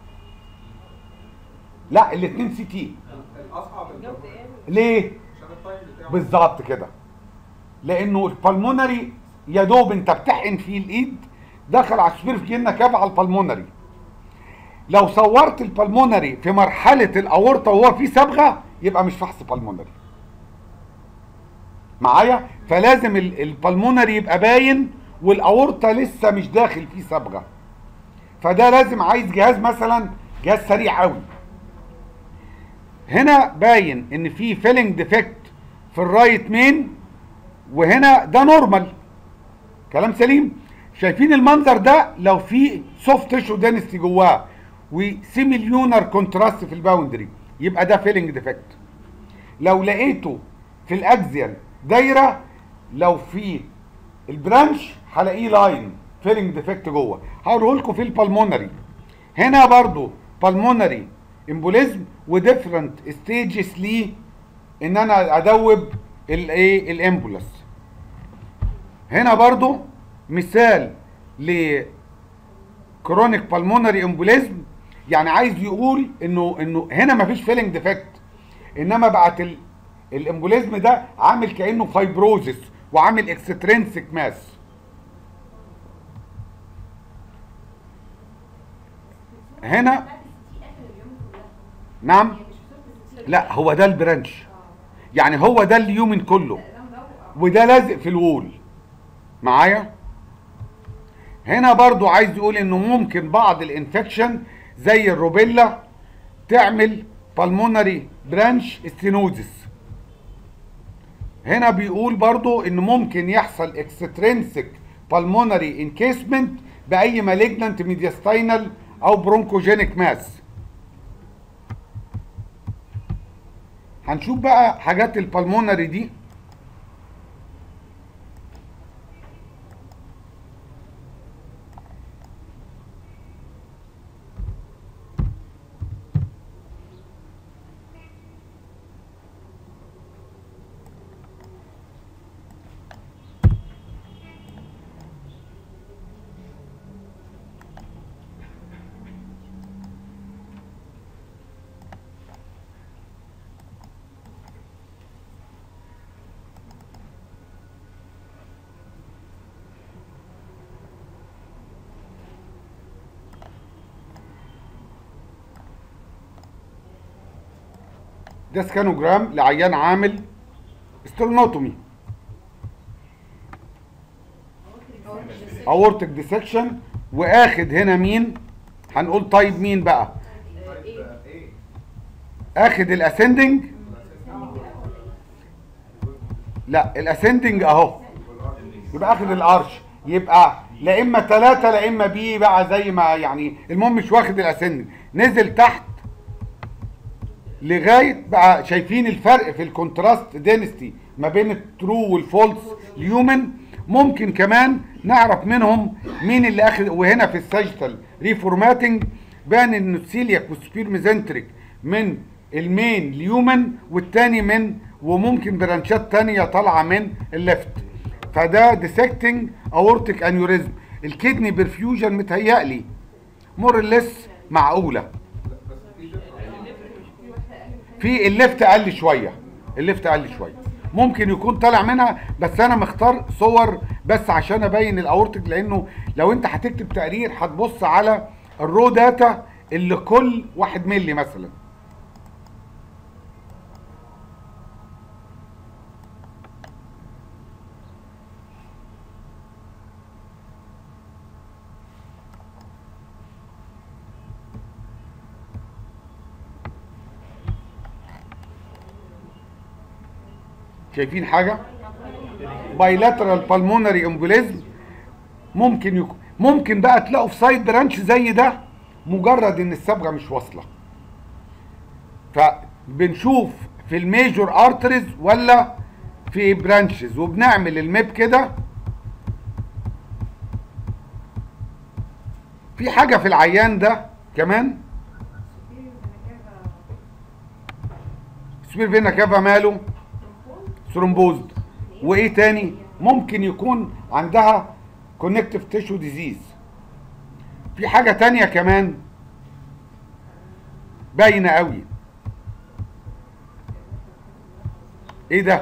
لا الاثنين سي تي الاصعب ليه عشان التايم بتاعه بالظبط كده لانه البلمونري يا دوب انت بتحقن فيه الايد دخل على السبير في جنة كاب على البلمونري لو صورت البلمونري في مرحله الاورطه وهو فيه صبغه يبقى مش فحص بلمونري معايا فلازم ال- البلمونري يبقى باين والاورطه لسه مش داخل فيه صبغه فده لازم عايز جهاز مثلا جهاز سريع قوي هنا باين ان في فيلنج ديفكت في الرايت مين وهنا ده نورمال كلام سليم شايفين المنظر ده لو في سوفت تيشو دينستي جواه وسيميليونر كونتراست في الباوندري يبقى ده فيلنج ديفكت لو لقيته في الاكزيال دايره لو في البرانش هلاقيه لاين فيلنج ديفكت جوه هوريه لكم في البلمونري هنا برضو بالمونري امبوليزم وديفرنت ستيجز ليه ان انا ادوب الايه الامبولس هنا برضو مثال ل كرونيك بالمونري امبوليزم يعني عايز يقول انه انه هنا مفيش فيلنج ديفكت انما بقت ال- الامبوليزم ده عامل كانه فايبروزس وعامل اكسترينسيك ماس هنا بعد الستين اخر اليوم كلها نعم هي مش في صورة الستين لا هو ده البرانش يعني هو ده اليومن كله ده مدور وده لازق في الوول معايا هنا برضو عايز يقول انه ممكن بعض الانفكشن زي الروبيلا تعمل بالمونري برانش ستينوزس هنا بيقول برضو ان ممكن يحصل اكسترينسيك بالمونري انكيسمنت باي مالجنانت ميدياستاينال او برونكوجينيك ماس هنشوف بقى حاجات البلمونري دي ده سكانوجرام لعيان عامل سترنوتومي اورتك ديسكشن واخد هنا مين هنقول طيب مين بقى طيب ايه اخد الاسندنج لا الاسندنج اهو يبقى اخد الارش يبقى لا اما ثلاثة لا اما بي بقى زي ما يعني المهم مش واخد الاسندنج نزل تحت لغايه بقى شايفين الفرق في الكونتراست دينستي ما بين الترو والفولس اليومن ممكن كمان نعرف منهم مين اللي اخذ وهنا في الساجيتال ريفورماتنج بان ان السيلياك والسبير ميزنتريك من المين اليومن والتاني من وممكن برانشات تانية طالعه من الليفت فده ديسكتنج اورتيك انيوريزم الكدني برفيوجن متهيألي مور لس معقوله بس في difference. في الليفت اقل شويه الليفت اقل شويه ممكن يكون طالع منها بس انا مختار صور بس عشان ابين الاورتك لانه لو انت هتكتب تقرير هتبص على الرو داتا اللي كل واحد ملي مثلا شايفين حاجه بايلاترال بالمونري امبوليزم ممكن يكون ممكن بقى تلاقوا في سايد برانش زي ده مجرد ان الصبغه مش واصله فبنشوف في الميجور ارتريز ولا في برانشز وبنعمل الميب كده في حاجه في العيان ده كمان سبير فينا كافا ماله ثرومبوزد وايه تاني ممكن يكون عندها كونكتيف تيشو ديزيز في حاجه تانية كمان باينه قوي ايه ده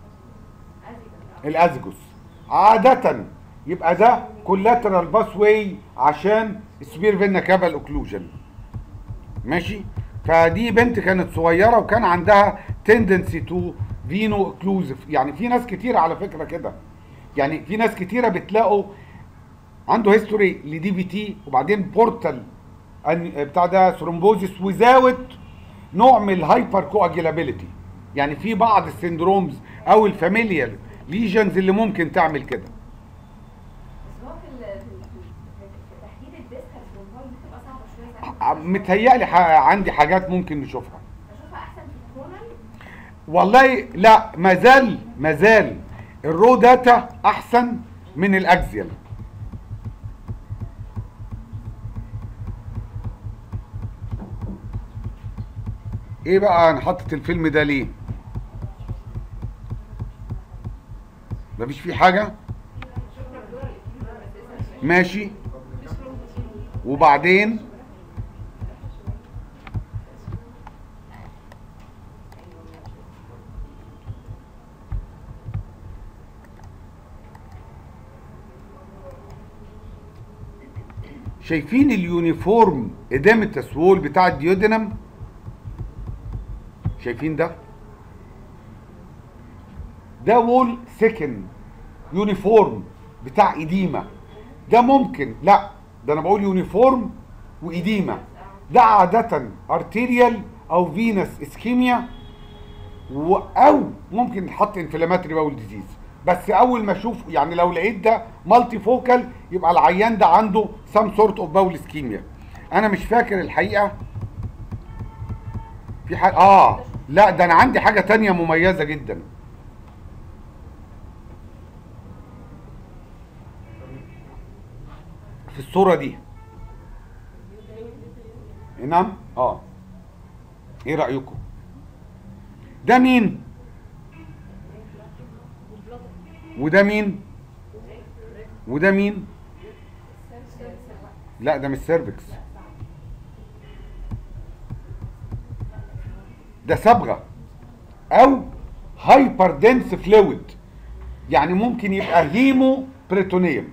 الازجوس عاده يبقى ده كولاترال باس واي عشان سبير فينا كافا اوكلوجن ماشي فدي بنت كانت صغيره وكان عندها تندنسي تو فينو اوكلوزيف يعني في ناس كتيره على فكره كده يعني في ناس كتيره بتلاقوا عنده هيستوري لدي بي تي وبعدين بورتال بتاع ده ثرومبوزيس وزاوت نوع من الهايبر كواجيلابيلتي يعني في بعض السندرومز او الفاميليال ليجنز اللي ممكن تعمل كده بس هو في ال- في ال- في تحديد الديسكال كنترول بتبقى صعبه شويه ساعات ع- متهيألي ح- عندي حاجات ممكن نشوفها بشوفها احسن في الكورنر والله لا مازال مازال الرو داتا احسن من الاكزيال ايه بقى انا حاطط الفيلم ده ليه مفيش فيه حاجه ماشي وبعدين شايفين اليونيفورم ادامتس وول بتاع الديودينم شايفين ده ده وول سكن يونيفورم بتاع اديمه ده ممكن لا ده انا بقول يونيفورم واديمه ده عاده ارتيريال او فينس اسكيميا و- او ممكن نحط انفلاماتري باول ديزيز بس اول ما اشوف يعني لو لقيت ده مالتي فوكال يبقى العيان ده عنده سام سورت اوف باول اسكيميا انا مش فاكر الحقيقه في حاجه اه لا ده انا عندي حاجه تانية مميزه جدا في الصوره دي نعم اه ايه رايكم ده مين وده مين وده مين لا ده مش سيرفكس ده صبغه او هايبر دنس فلويد يعني ممكن يبقى هيمو بريتونيوم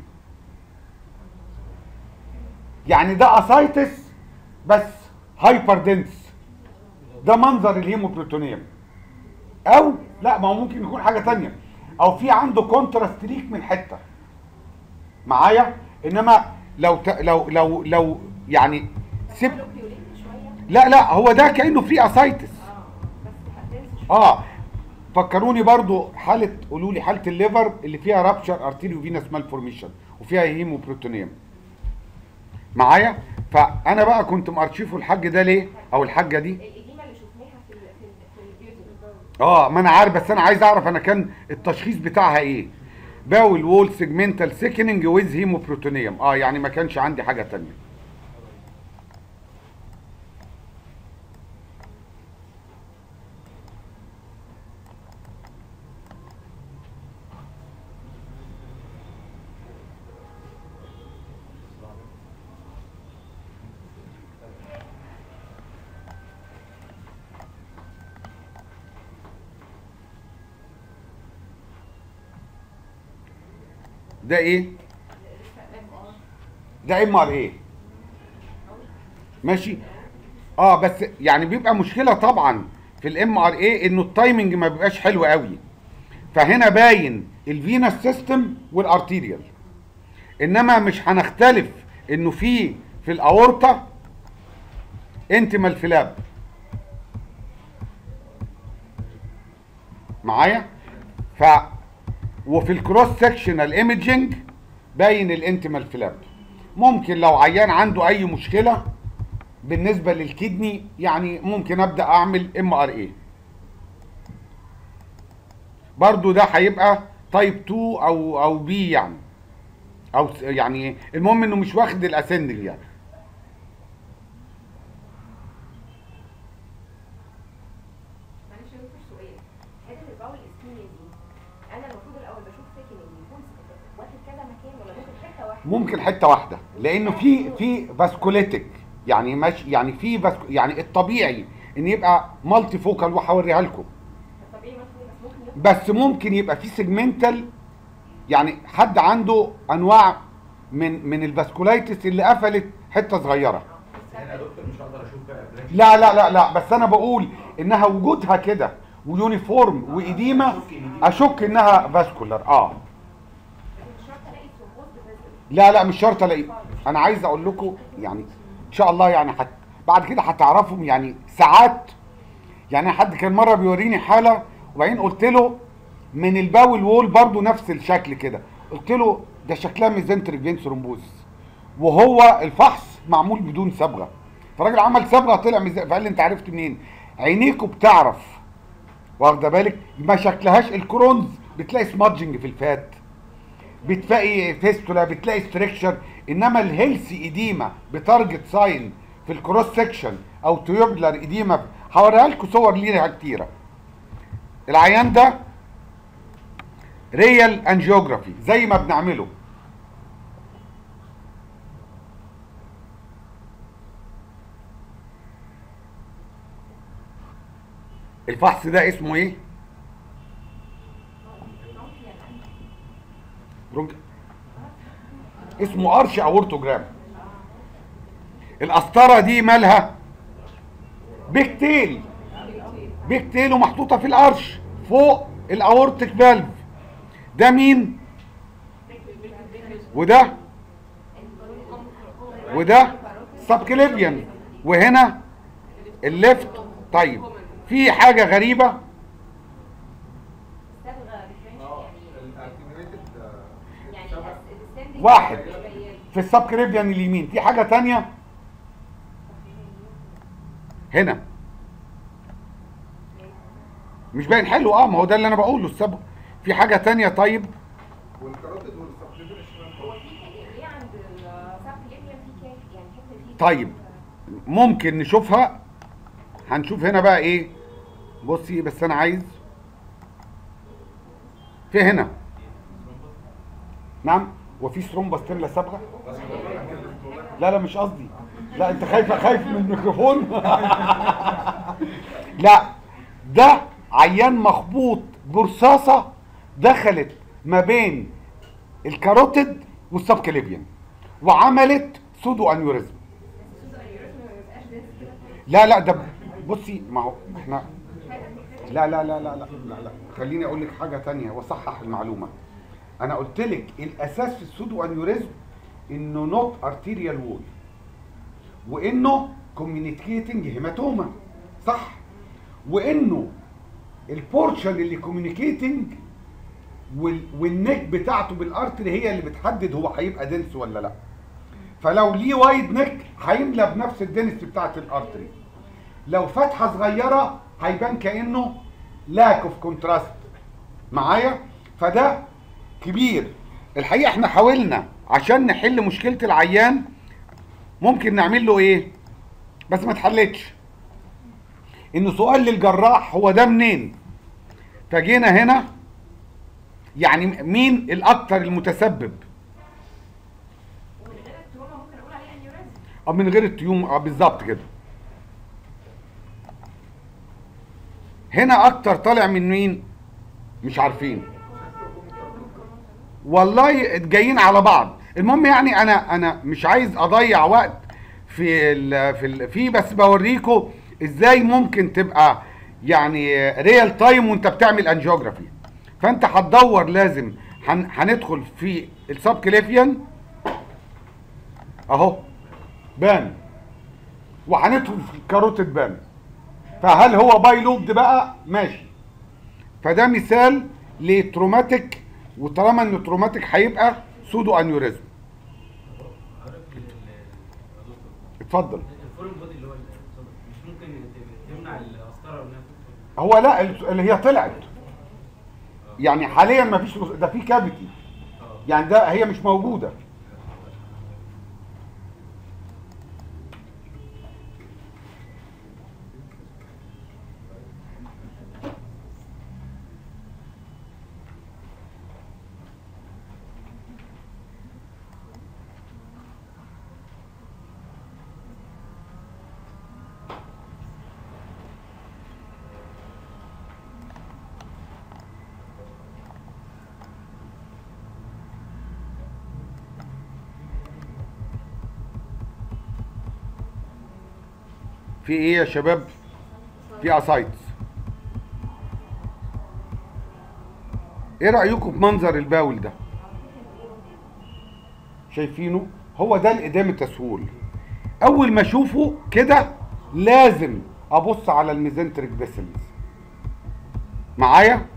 يعني ده اسايتس بس هايبر دنس ده منظر الهيموبروتونيوم او لا ما هو ممكن يكون حاجه تانية او في عنده كونتراست ليك من حته معايا انما لو ت... لو لو لو يعني سب لوكيوليت شويه لا لا هو ده كانه في اسايتس اه بس هتنسى شويه اه فكروني برضو حاله قولوا لي حاله الليفر اللي فيها رابشر ارتيريو فينس مالفورميشن وفيها هيموبروتونيوم معايا فانا بقى كنت مارشيفه الحاج ده ليه او الحاجه دي الإديمة اللي شفناها في اه ما انا عارف بس انا عايز اعرف انا كان التشخيص بتاعها ايه باول وول سيجمنتال سيكننج ويز هيموبروتونيوم اه يعني ما كانش عندي حاجه تانية ده ايه ده ام ار ايه ماشي اه بس يعني بيبقى مشكله طبعا في الام ار ايه انه التايمنج ما بيبقاش حلو قوي فهنا باين الفينس سيستم والارتيريال انما مش هنختلف انه في في الاورطه انتمال فلاب معايا ف وفي الكروس سكشنال ايمجنج باين الانتمال فلاب ممكن لو عيان عنده اي مشكله بالنسبه للكدني يعني ممكن ابدا اعمل ام ار اي برضو ده هيبقى تايب 2 او او بي يعني او س- يعني المهم انه مش واخد الاسندل يعني معلش يا دكتور سؤال حته الباول اسكيميا دي انا المفروض الاول بشوف ساكن ان يكون واخد كذا مكان ولا ممكن حته واحده ممكن حته واحده لانه في في فاسكوليتك يعني ماشي يعني في فاسكو يعني الطبيعي ان يبقى مالتي فوكال وهوريها لكم الطبيعي مثلا بس ممكن يبقى بس ممكن يبقى في سيجمنتال يعني حد عنده انواع من من الفاسكولايتس اللي قفلت حته صغيره بس هنا يا دكتور مش هقدر اشوف بقى بلاك لا لا لا لا بس انا بقول انها وجودها كده ويونيفورم واديمه اشك انها فاسكولار اه لكن مش شرط الاقي ثرومبوز بتنزل لا لا مش شرط الاقي انا عايز اقول لكم يعني ان شاء الله يعني حت بعد كده هتعرفوا يعني ساعات يعني حد كان مره بيوريني حاله وبعدين قلت له من الباول وول برضو نفس الشكل كده قلت له ده شكلها ميزنتريك فين ثرومبوز وهو الفحص معمول بدون صبغه فالراجل عمل صبغه طلع ميزان فقال لي انت عرفت منين عينيكوا بتعرف واخده بالك ما شكلهاش الكرونز بتلاقي سمادجنج في الفات بتلاقي فيستولا بتلاقي ستريكشر انما الهيلثي ايديما بتارجت ساين في الكروس سكشن او تيوبلر ايديما هوريها لكم صور ليها كتيره العيان ده ريال انجيوجرافي زي ما بنعمله الفحص ده اسمه ايه برونك اسمه ارش اورتوجرام القسطره دي مالها بيكتيل بيكتيل ومحطوطه في الارش فوق الاورتيك فالف ده مين وده وده سبكليبيان وهنا الليفت طيب في حاجه غريبه الصبغه differential اه يعني الارتيميتد يعني الس- السندنج واحد. قليل. في السبكليبيان اليمين في حاجه تانية هنا مش باين حلو اه ما هو ده اللي انا بقوله السبب في حاجه تانية طيب والكاروتيد والسبكليفيان الشمال هو في كده ليه عند السبكليبيان في كاف يعني حته فيه طيب ممكن نشوفها هنشوف هنا بقى ايه بصي بس انا عايز في هنا نعم وفي ثرومبس تملى صبغه لا لا مش قصدي لا انت خايف خايف من الميكروفون لا ده عيان مخبوط برصاصه دخلت ما بين الكاروتيد والسبكليبيان وعملت سودو انيوريزم لا لا ده بصي ما هو احنا لا لا لا لا لا لا, لا. خليني اقول لك حاجه تانية واصحح المعلومه انا قلت لك الاساس في السودو انيوريزم انه نوت ارتيريال وول وانه كوميونيكيتنج هيماتوما صح وانه البورشن اللي كوميونيكيتنج والنك بتاعته بالارتري هي اللي بتحدد هو هيبقى دنس ولا لا فلو ليه وايد نك هيملى بنفس الدنس بتاعت الارتري لو فتحه صغيره هيبان كانه لاك اوف كونتراست معايا فده كبير الحقيقه احنا حاولنا عشان نحل مشكله العيان ممكن نعمل له ايه بس ما اتحلتش ان سؤال للجراح هو ده منين فجينا هنا يعني مين الاكثر المتسبب ومن غير التروما ممكن اقول عليه انيوريزم اه من غير التيوم اه بالظبط كده هنا اكتر طالع من مين مش عارفين والله جايين على بعض المهم يعني انا انا مش عايز اضيع وقت في ال في ال في بس بوريكم ازاي ممكن تبقى يعني ريال تايم وانت بتعمل انجيوجرافي فانت هتدور لازم هن- هندخل في السب كليفيان اهو بان وهندخل في الكاروتيد بان فهل هو باي لوبد بقى ماشي فده مثال لتروماتيك وطالما انه تروماتيك هيبقى سودو انيوريزم عارف ال- ال- يا دكتور اتفضل الفورين بودي اللي هو ال- مش ممكن ت- تمنع القسطره انها تدخل هو لا اللي هي طلعت يعني حاليا ما فيش ده في كافيتي يعني ده هي مش موجوده في ايه يا شباب في اسايتس ايه رايكم في منظر الباول ده شايفينه هو ده الادام التسهول اول ما اشوفه كده لازم ابص على الميزنتريك فيسلز معايا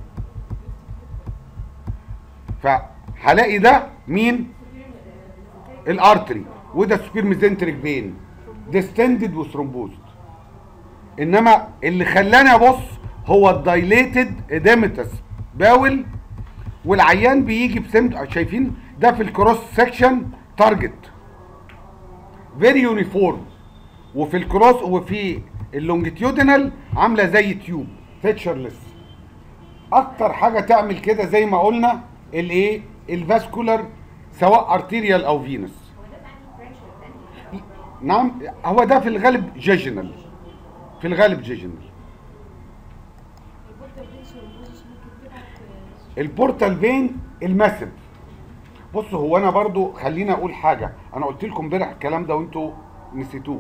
فهلاقي ده مين الارتري وده سوبر ميزنتريك فين ديستندد وثرومبوزد انما اللي خلاني ابص هو الدايليتد اديمتس باول والعيان بيجي بسمت شايفين ده في الكروس سكشن تارجت فيري يونيفورم وفي الكروس وفي اللونجيتيودينال عامله زي تيوب فيتشرلس اكتر حاجه تعمل كده زي ما قلنا الايه الفاسكولار سواء ارتيريال او فينس هو ده بتاع الفرنش نعم هو ده في الغالب جيجنال في الغالب جيجنال البورتال فين ثرومبوزس ممكن تبعت البورتال فين الماسيف بصوا هو انا برضو خليني اقول حاجه انا قلت لكم امبارح الكلام ده وانتوا نسيتوه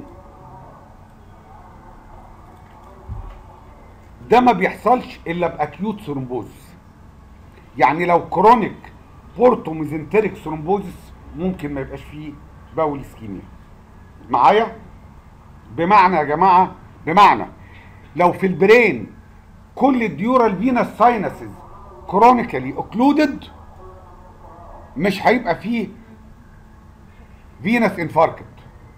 ده ما بيحصلش الا باكيوت ثرومبوز يعني لو كرونيك بورتو ميزنتريك ثرومبوزس ممكن ما يبقاش فيه باول اسكيميا معايا بمعنى يا جماعه بمعنى لو في البرين كل الديورال فينس ساينسز كرونيكالي اوكلودد مش هيبقى فيه فينس انفاركت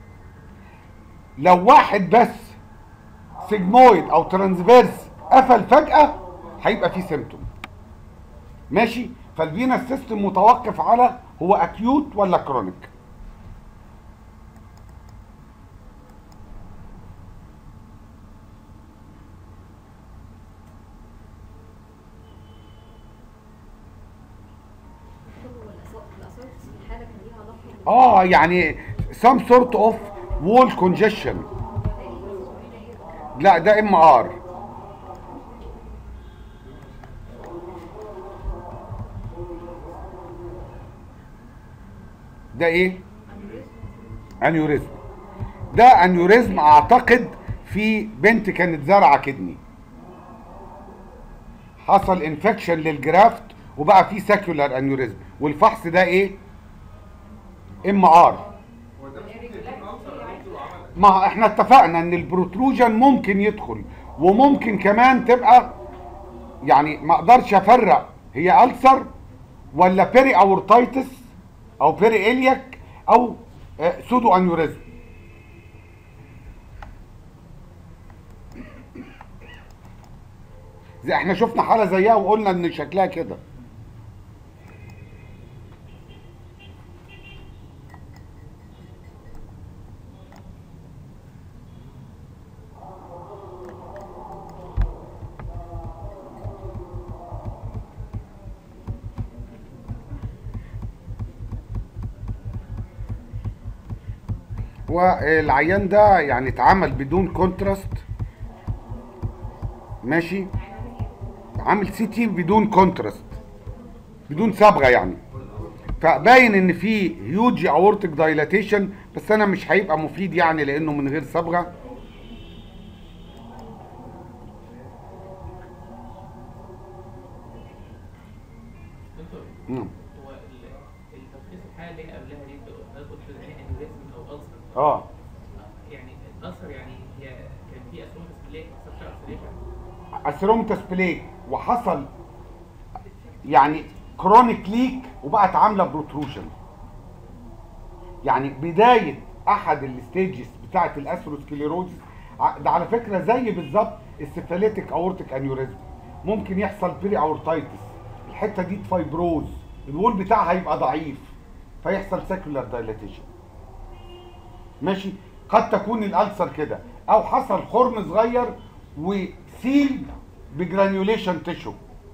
لو واحد بس سيجمويد او ترانسفيرس قفل فجأة هيبقى فيه سيمتوم ماشي فالفينس سيستم متوقف على هو اكيوت ولا كرونيك هو الاسايتس في الحاله كان ليها علاقه اه يعني some sort of wall congestion لا ده ام ار ده ايه انيوريزم ده انيوريزم اعتقد في بنت كانت زارعه كدني حصل انفكشن للجرافت وبقى في ساكيولار انيوريزم والفحص ده ايه ام ار هو ده مش ممكن يكون ألسر يا دكتور وعمل ما احنا اتفقنا ان البروتروجن ممكن يدخل وممكن كمان تبقى يعني ما اقدرش افرق هي ألسر ولا بيري اورتايتس او بيري الياك او آه، سودو انيوريزم زي احنا شفنا حاله زيها وقلنا ان شكلها كده والعيان ده يعني اتعمل بدون كونتراست ماشي عامل سي تي بدون كونتراست بدون صبغه يعني فباين ان في هيوج اورتيك دايلاتيشن بس انا مش هيبقى مفيد يعني لانه من غير صبغه دكتور مم. هو ال- التشخيص الحاله اللي هي قبلها دي قلت قلت انيوريزم او ألسر اه يعني الألسر يعني هي كان في اسومس بلاك سبشر ألسريشن اسرومتس بليك وحصل يعني كرونيك ليك وبقت عامله بروتروشن يعني بدايه احد الستيجز بتاعه الاثيروسكليروزس ع- ده على فكره زي بالظبط السيفاليتيك اورتيك انيوريزم ممكن يحصل بيري اورتايتس الحته دي فايبروز الوول بتاعها يبقى ضعيف فيحصل ساكولار دايلاتيشن ماشي قد تكون الالسر كده او حصل خرم صغير وسيل بجرانيوليشن تيشو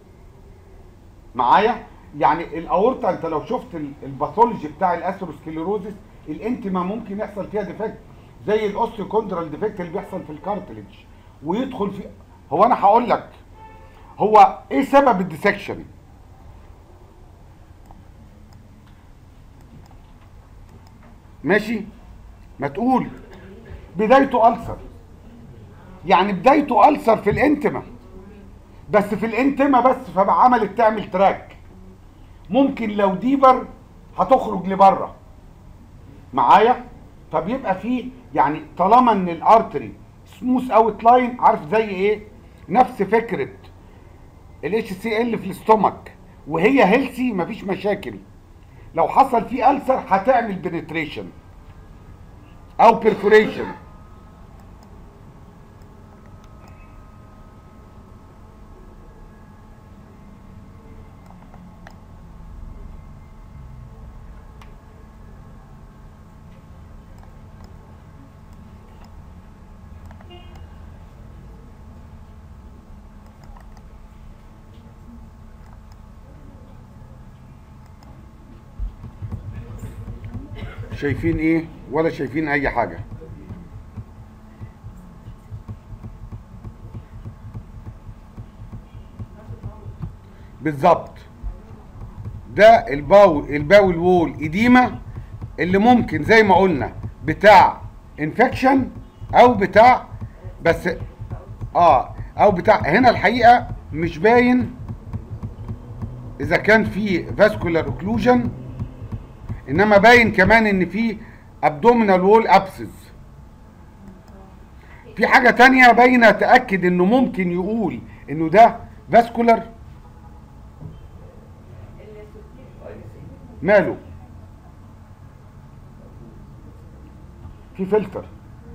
معايا يعني الاورطه انت لو شفت ال- الباثولوجي بتاع الاثيروسكليروزس الانتما ممكن يحصل فيها ديفكت زي الاوستيوكوندرال ديفكت اللي بيحصل في الكارتلج ويدخل في هو انا هقول لك هو ايه سبب الديسكشن ماشي ما تقول بدايته ألسر يعني بدايته ألسر في الانتما بس في الانتما بس فبقى عملت تعمل تراك ممكن لو ديبر هتخرج لبره معايا فبيبقى فيه يعني طالما ان الارتري سموث اوت لاين عارف زي ايه نفس فكره الاتش سي ال في الاستومك وهي هيلسي مفيش مشاكل لو حصل فيه ألسر هتعمل بنتريشن او بيرفوريشن شايفين ايه ولا شايفين اي حاجه بالظبط ده الباول الباول وول اديمه اللي ممكن زي ما قلنا بتاع انفكشن او بتاع بس اه او بتاع هنا الحقيقه مش باين اذا كان في فاسكولار اوكلوجن انما باين كمان ان في ابدومينال وول ابسز في حاجه تانية باينه تاكد انه ممكن يقول انه ده فاسكولار ماله في فلتر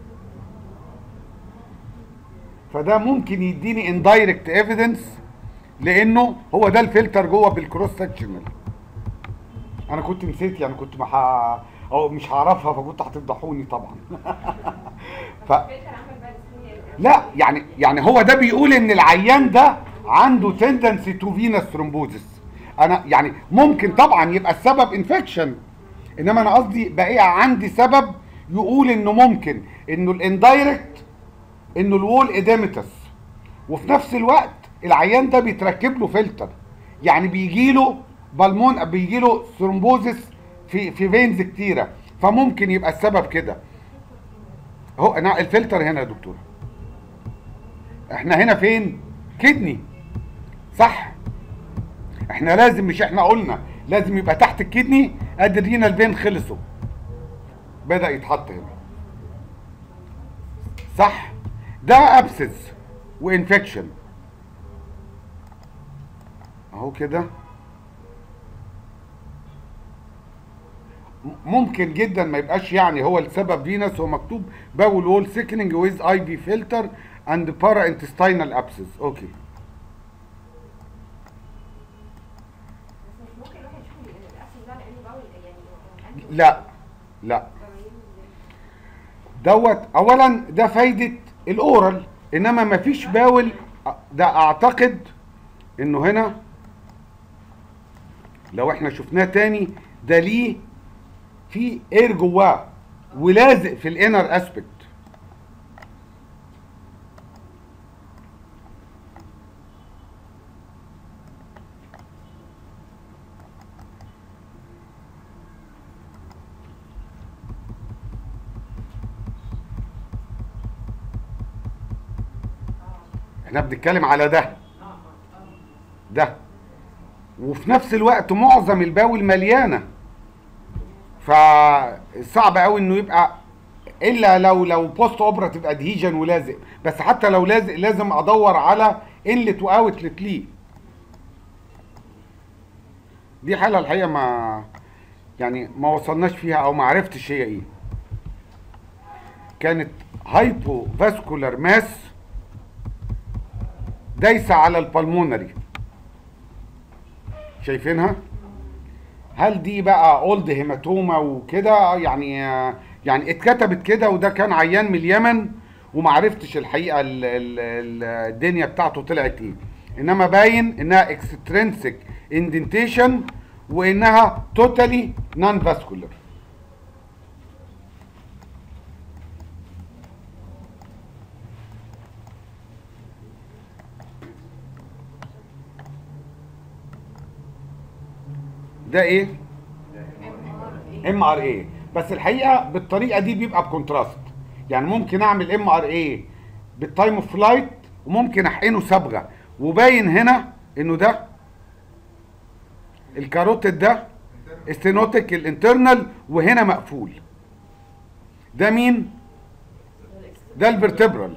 فده ممكن يديني اندايركت ايفيدنس لانه هو ده الفلتر جوه بالكروس سكشنال انا كنت نسيت يعني كنت مح... او مش هعرفها فكنت هتفضحوني طبعا ف... فلتر عمل بقى السكين لا يعني يعني هو ده بيقول ان العيان ده عنده تندنسي تو فينس ثرومبوزس انا يعني ممكن طبعا يبقى السبب انفكشن انما انا قصدي بقى عندي سبب يقول انه ممكن انه الاندايركت انه الوول اديمتس وفي نفس الوقت العيان ده بيتركب له فلتر يعني بيجي له بالمون بيجي له ثرومبوزس في في فينز كتيره فممكن يبقى السبب كده اهو انا الفلتر هنا يا دكتور احنا هنا فين كدني صح احنا لازم مش احنا قلنا لازم يبقى تحت الكدني ادي الرينال فين خلصوا بدا يتحط هنا صح ده ابسس وانفكشن اهو كده م- ممكن جدا ما يبقاش يعني هو السبب فينس هو مكتوب باول وول سيكننج ويز اي بي فلتر اند بارا انتستينال ابسس اوكي لا لا دوت اولا ده فايده الاورال انما مفيش باول ده اعتقد انه هنا لو احنا شفناه تاني ده ليه في اير جواه ولازق في الانر اسبكت احنا بنتكلم على ده ده وفي نفس الوقت معظم الباول مليانه فصعب قوي انه يبقى الا لو لو بوست اوبراتيف ادهيجن ولازق بس حتى لو لازق لازم ادور على انلت واوتلت ليه دي حاله الحقيقه ما يعني ما وصلناش فيها او ما عرفتش هي ايه كانت هايبو فاسكولار ماس دايسه على البلمونري شايفينها هل دي بقى اولد هيماتوما وكده يعني يعني اتكتبت كده وده كان عيان من اليمن وما عرفتش الحقيقه ال ال ال الدنيا بتاعته طلعت ايه انما باين انها اكسترينسيك اندنتيشن وانها توتالي نون فاسكولار ده ايه ام ار اي بس الحقيقه بالطريقه دي بيبقى بكونتراست يعني ممكن اعمل ام ار اي بالتايم اوف فلايت وممكن احقنه صبغه وباين هنا انه ده الكاروتيد ده استينوتيك الانترنال وهنا مقفول ده مين ده الفرتبرال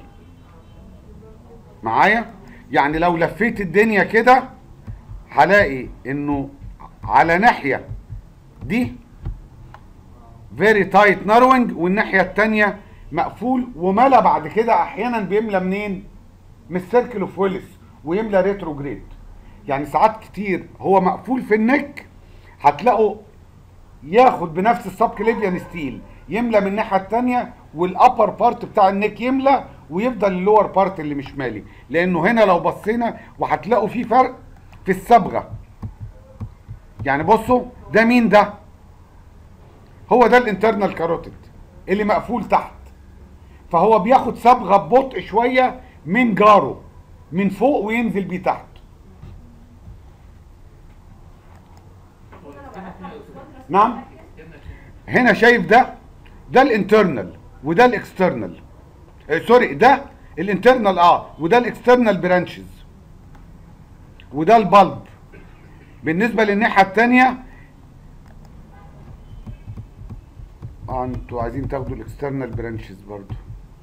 معايا يعني لو لفيت الدنيا كده هلاقي انه على ناحيه دي فيري تايت ناروينج والناحيه الثانيه مقفول وملا بعد كده احيانا بيملى منين من السيركل اوف ويلس ويملى ريتروجريد يعني ساعات كتير هو مقفول في النك هتلاقوا ياخد بنفس السب كليفيان ستيل يملى من الناحيه الثانيه والابر بارت بتاع النك يملى ويفضل اللور بارت اللي مش مالي لانه هنا لو بصينا وهتلاقوا في فرق في الصبغه يعني بصوا ده مين ده هو ده الانترنال كاروتيد اللي مقفول تحت فهو بياخد صبغه ببطء شويه من جاره من فوق وينزل بيه تحت نعم هنا شايف ده ده الانترنال وده الاكسترنال آه سوري ده الانترنال اه وده الاكسترنال برانشز وده البلب بالنسبه للناحيه الثانيه اه انتوا عايزين تاخدوا الاكسترنال برانشز برضو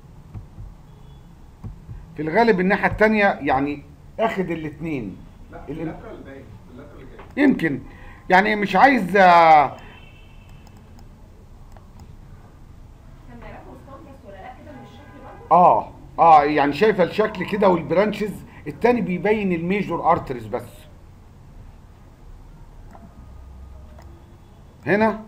في الغالب الناحيه الثانيه يعني اخد الاثنين لا في اللاترال باين في اللاترال جاي يمكن يعني مش عايز آه، كان بيعرفوا ستانكس ولا لا كده من الشكل برضه اه اه يعني شايفه الشكل كده والبرانشز التاني بيبين الميجور ارتريز بس هنا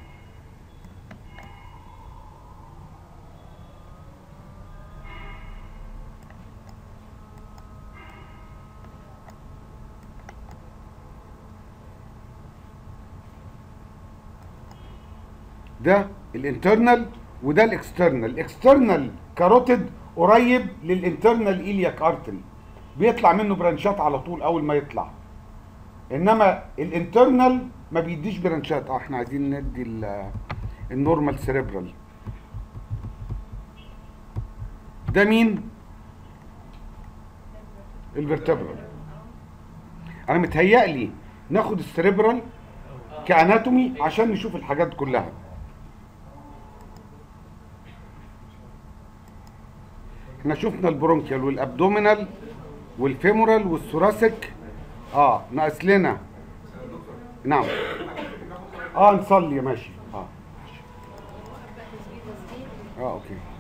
ده الانترنال وده الاكسترنال الاكسترنال كاروتيد قريب للانترنال ايلياك ارتري بيطلع منه برانشات على طول اول ما يطلع انما الانترنال ما بيديش برانشات اه احنا عايزين ندي ال- النورمال سيريبرال ده مين الفرتبرال انا متهيألي ناخد السيريبرال كاناتومي عشان نشوف الحاجات كلها احنا شفنا البرونكيال والابدومينال والفيمورال والثوراسيك اه ناقص لنا نعم اه نصلي ماشي اه اه اوكي